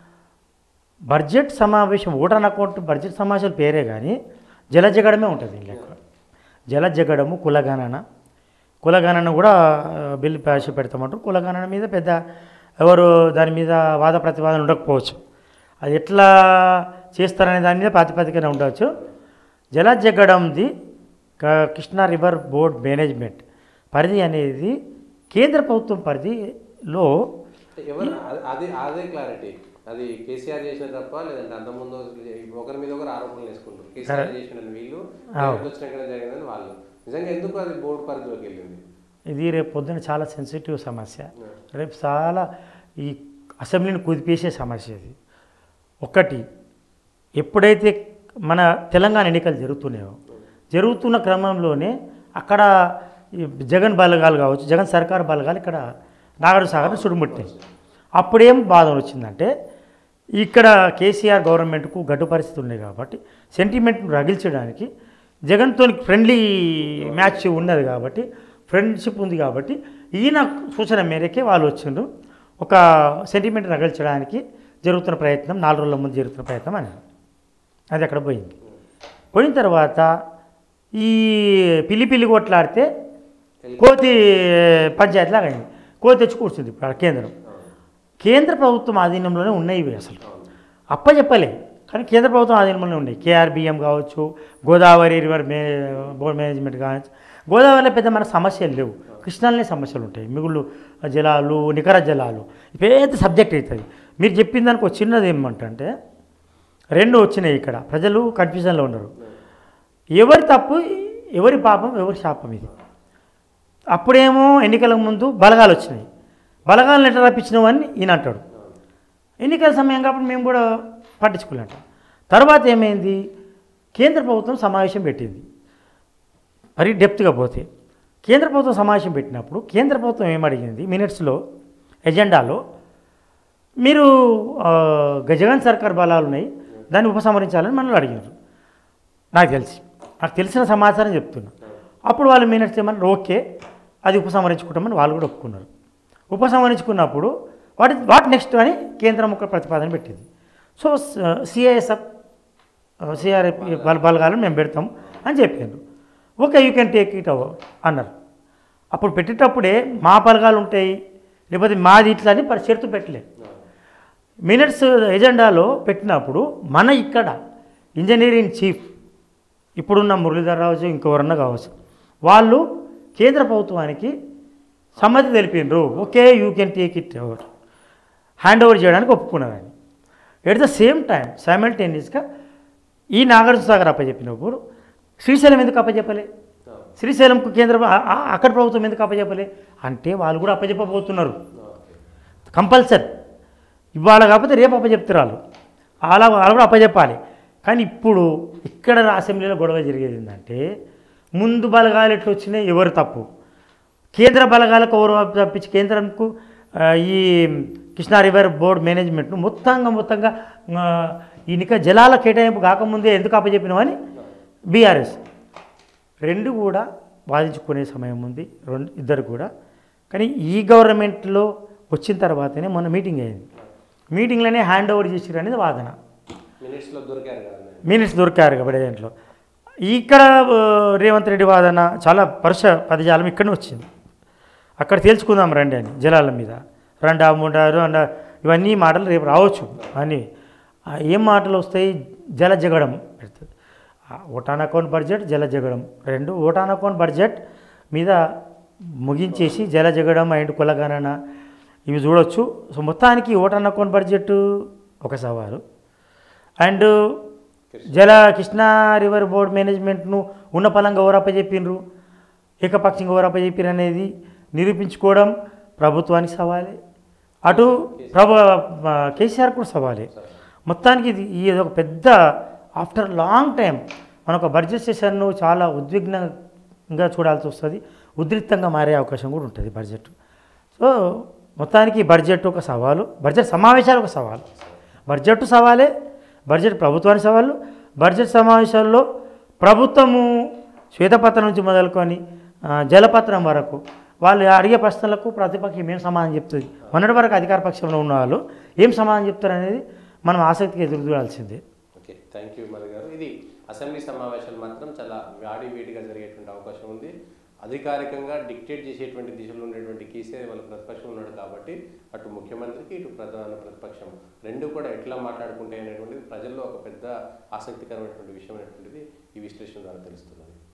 బడ్జెట్ సమావేశం ఓటాన్ అకౌంట్ బడ్జెట్ సమావేశాలు పేరే కానీ జలజగడమే ఉంటుంది ఈ లెక్క జలజగడము కులగణన కులగణన కూడా ఆ, బిల్లు ప్రవేశపెడతామంటారు కులగణన మీద పెద్ద ఎవరు దాని మీద వాద ప్రతివాదన ఉండకపోవచ్చు అది ఎట్లా చేస్తారనే దాని మీద ప్రాతిపదికన ఉండవచ్చు జలజగడంది క- కృష్ణా రివర్ బోర్డ్ మేనేజ్మెంట్ పరిధి అనేది కేంద్ర ప్రభుత్వం పరిధిలో ఎవరు అది- అది అదే క్లారిటీ అది కేసీఆర్ చేసిన తప్ప లేదంటే అంతకుముందు ఒకరి మీద ఒకరు ఆరోపణలు వేసుకుంటారు కేసీఆర్ చేసిన వీళ్ళు అవును. వచ్చినాక జరిగిందని వాళ్ళు నిజంగా ఎందుకు అది బోర్డు పరిధిలోకి వెళ్ళింది ఇది రేపు పొద్దున చాలా సెన్సిటివ్ సమస్య రేపు చాలా ఈ అసెంబ్లీని కుదిపేసే సమస్య ఇది ఒకటి ఎప్పుడైతే మన తెలంగాణ ఎన్నికలు జరుగుతున్నాయో జరుగుతున్న క్రమంలోనే అక్కడ ఈ జగన్ బలగాలు కావచ్చు జగన్ సర్కార్ బలగాలు ఇక్కడ నాగార్జున సాగర్ని చుడుముట్టాయి అప్పుడేం బాధ వచ్చిందంటే ఇక్కడ కేసీఆర్ గవర్నమెంట్కు గడ్డు పరిస్థితి ఉన్నాయి కాబట్టి సెంటిమెంట్ను రగిల్చడానికి జగన్తో ఫ్రెండ్లీ మ్యాచ్ ఉన్నది కాబట్టి ఫ్రెండ్షిప్ ఉంది కాబట్టి ఈయన సూచన మేరకే వాళ్ళు వచ్చిండ్రు ఒక సెంటిమెంట్ రగిల్చడానికి జరుగుతున్న ప్రయత్నం నాలుగు రోజుల ముందు జరుగుతున్న ప్రయత్నం అని అది అక్కడ పోయింది పోయిన తర్వాత ఈ పిల్లి పిల్లి కొట్లాడితే కోతి పంచాయతీలాగా అయింది కోతి తెచ్చి కూర్చుంది ఇప్పుడు ఆ కేంద్రం కేంద్ర ప్రభుత్వం ఆధీనంలోనే ఉన్నాయి ఇవి అసలు అప్పచెప్పలే కానీ కేంద్ర ప్రభుత్వం ఆధీనంలోనే ఉన్నాయి కేఆర్బిఎం కావచ్చు గోదావరి రివర్ మే బోర్డ్ మేనేజ్మెంట్ కావచ్చు గోదావరిలో పెద్ద మన సమస్యలు లేవు కృష్ణాలనే సమస్యలు ఉంటాయి మిగులు జలాలు నికర జలాలు పెద్ద సబ్జెక్ట్ అవుతుంది మీరు చెప్పిన దానికి ఒక చిన్నది ఏమంటే రెండు వచ్చినాయి ఇక్కడ ప్రజలు కన్ఫ్యూజన్లో ఉన్నారు ఎవరి తప్పు ఎవరి పాపం ఎవరి శాపం ఇది అప్పుడేమో ఎన్నికల ముందు బలగాలు వచ్చినాయి బలగాలను ఎట్లా రప్పించినావు అని ఈయన అంటాడు ఎన్నికల సమయం కాబట్టి మేము కూడా పట్టించుకోలేంట తర్వాత ఏమైంది కేంద్ర ప్రభుత్వం సమావేశం పెట్టింది మరి డెప్త్గా పోతే కేంద్ర ప్రభుత్వం సమావేశం పెట్టినప్పుడు కేంద్ర ప్రభుత్వం ఏమడిగింది మినిట్స్లో ఎజెండాలో మీరు ఆ, గజగన్ సర్కార్ బలాలు ఉన్నాయి దాన్ని ఉపసంహరించాలని మనల్ని అడిగారు నాకు తెలిసి నాకు తెలిసిన సమాచారం చెప్తున్నా అప్పుడు వాళ్ళు మినిట్స్ ఏమన్నారు ఓకే అది ఉపసంహరించుకుంటామని వాళ్ళు కూడా ఒప్పుకున్నారు ఉపసంహరించుకున్నప్పుడు వాటి వాట్ నెక్స్ట్ అని కేంద్రం ఒక ప్రతిపాదన పెట్టింది సో సిఐఎస్ఎఫ్ సిఆర్ఎఫ్ బల బలగాలను మేము పెడతాం అని చెప్పారు okay you can take it over అన్నారు అప్పుడు పెట్టేటప్పుడే మా బలగాలు ఉంటాయి లేకపోతే మాది ఇట్లా అని మరి షరతు పెట్టలే మినిట్స్ ఎజెండాలో పెట్టినప్పుడు మన ఇక్కడ ఇంజనీరింగ్ చీఫ్ ఇప్పుడున్న మురళీధర్ రావచ్చు ఇంకెవరన్నా కావచ్చు వాళ్ళు కేంద్ర ప్రభుత్వానికి సమ్మతి తెలిపినారు okay you can take it over hand over చేయడానికి ఒప్పుకున్నారని ఎట్ ద సేమ్ టైం సైమల్టేనియస్గా ఈ నాగార్జున సాగర్ అప్పచెప్పినప్పుడు శ్రీశైలం ఎందుకు అప్పచెప్పలే శ్రీశైలంకు కేంద్ర ఆ- ఆ- అక్కడ ప్రభుత్వం ఎందుకు అప్పచెప్పలే అంటే వాళ్ళు కూడా అప్పచెప్పబోతున్నారు కంపల్సరీ ఇవాళ కాకపోతే రేపు అప్పచెప్తారు వాళ్ళు అలా వాళ్ళు కూడా అప్పచెప్పాలి కానీ ఇప్పుడు ఇక్కడ అసెంబ్లీలో గొడవ జరిగేది ఏంటంటే ముందు బలగాలు ఎట్లా వచ్చినాయి ఎవరు తప్పు కేంద్ర బలగాలకు ఎవరు తప్పించి కేంద్రంకు ఆ, ఈ కృష్ణా రివర్ బోర్డ్ మేనేజ్మెంట్ను మొత్తంగా మొత్తంగా ఆ, ఈ నిక జలాల కేటాయింపు కాకముందే ఎందుకు అప్పచెప్పినామని బీఆర్ఎస్ రెండు కూడా వాదించుకునే సమయం ఉంది రెండు ఇద్దరు కూడా కానీ ఈ గవర్నమెంట్లో వచ్చిన తర్వాతనే మొన్న మీటింగ్ అయింది మీటింగ్లోనే హ్యాండ్ ఓవర్ చేసిరు అనేది వాదన మినిట్స్లో దొరికారు కదా మినిట్స్ దొరికారు కాబట్టి దాంట్లో ఇక్కడ ఆ, రేవంత్ రెడ్డి వాదన చాలా పరుష పదజాలం ఇక్కడనే వచ్చింది అక్కడ తేల్చుకుందాం రండి అని జలాల మీద రెండు అమ్ముంటారు అండ్ ఇవన్నీ మాటలు రేపు రావచ్చు అని ఆ, ఏం మాటలు వస్తాయి జల జగడం పెడుతుంది ఆ, ఓటాన్ అకౌంట్ బడ్జెట్ జల జగడం రెండు ఓటాన్ అకౌంట్ బడ్జెట్ మీద ముగించేసి జల జగడం అండ్ కులగణన ఇవి చూడొచ్చు సో మొత్తానికి ఓటాన్ అకౌంట్ బడ్జెట్ ఒక సవాలు అండ్ జల కృష్ణా రివర్ బోర్డ్ మేనేజ్మెంట్ను ఉన్న పలంగా ఎవరు అప్పచెప్పిండ్రు ఏకపక్షంగా ఎవరు అప్పచెప్పిరు అనేది నిరూపించుకోవడం ప్రభుత్వానికి సవాలే అటు ప్రభు ఆ, కేసీఆర్ కూడా సవాలే మొత్తానికి ఇది ఇది ఒక పెద్ద ఆఫ్టర్ లాంగ్ టైం మన ఒక బడ్జెట్ సెషన్ను చాలా ఉద్విగ్నంగా చూడాల్సి వస్తుంది ఉద్రిక్తంగా మారే అవకాశం కూడా ఉంటుంది బడ్జెట్ సో మొత్తానికి బడ్జెట్ ఒక సవాలు బడ్జెట్ సమావేశాలు ఒక సవాలు బడ్జెట్ సవాలే బడ్జెట్ ప్రభుత్వానికి సవాళ్ళు బడ్జెట్ సమావేశాల్లో ప్రభుత్వము శ్వేతపత్రం నుంచి మొదలుకొని ఆ, జలపత్రం వరకు వాళ్ళు అడిగే ప్రశ్నలకు ప్రతిపక్షం ఏం సమాధానం చెప్తుంది మొన్నటి వరకు అధికార పక్షంలో ఉన్న వాళ్ళు ఏం సమాధానం చెప్తారు అనేది మనం ఆసక్తిగా ఎదురు చూడాల్సిందే ఓకే థ్యాంక్ యూ మరి గారు ఇది అసెంబ్లీ సమావేశాలు మాత్రం చాలా వాడి వేడిగా జరిగేటువంటి అవకాశం ఉంది అధికారికంగా డిక్టేట్ చేసేటువంటి దిశలో ఉండేటువంటి కేసీఆర్ వాళ్ళ ప్రతిపక్షం ఉన్నాడు కాబట్టి అటు ముఖ్యమంత్రికి ఇటు ప్రధాన ప్రతిపక్షం రెండు కూడా ఎట్లా మాట్లాడుకుంటాయి అనేటువంటిది ప్రజల్లో ఒక పెద్ద ఆసక్తికరమైనటువంటి విషయం అనేటువంటిది ఈ విశ్లేషణ ద్వారా తెలుస్తున్నది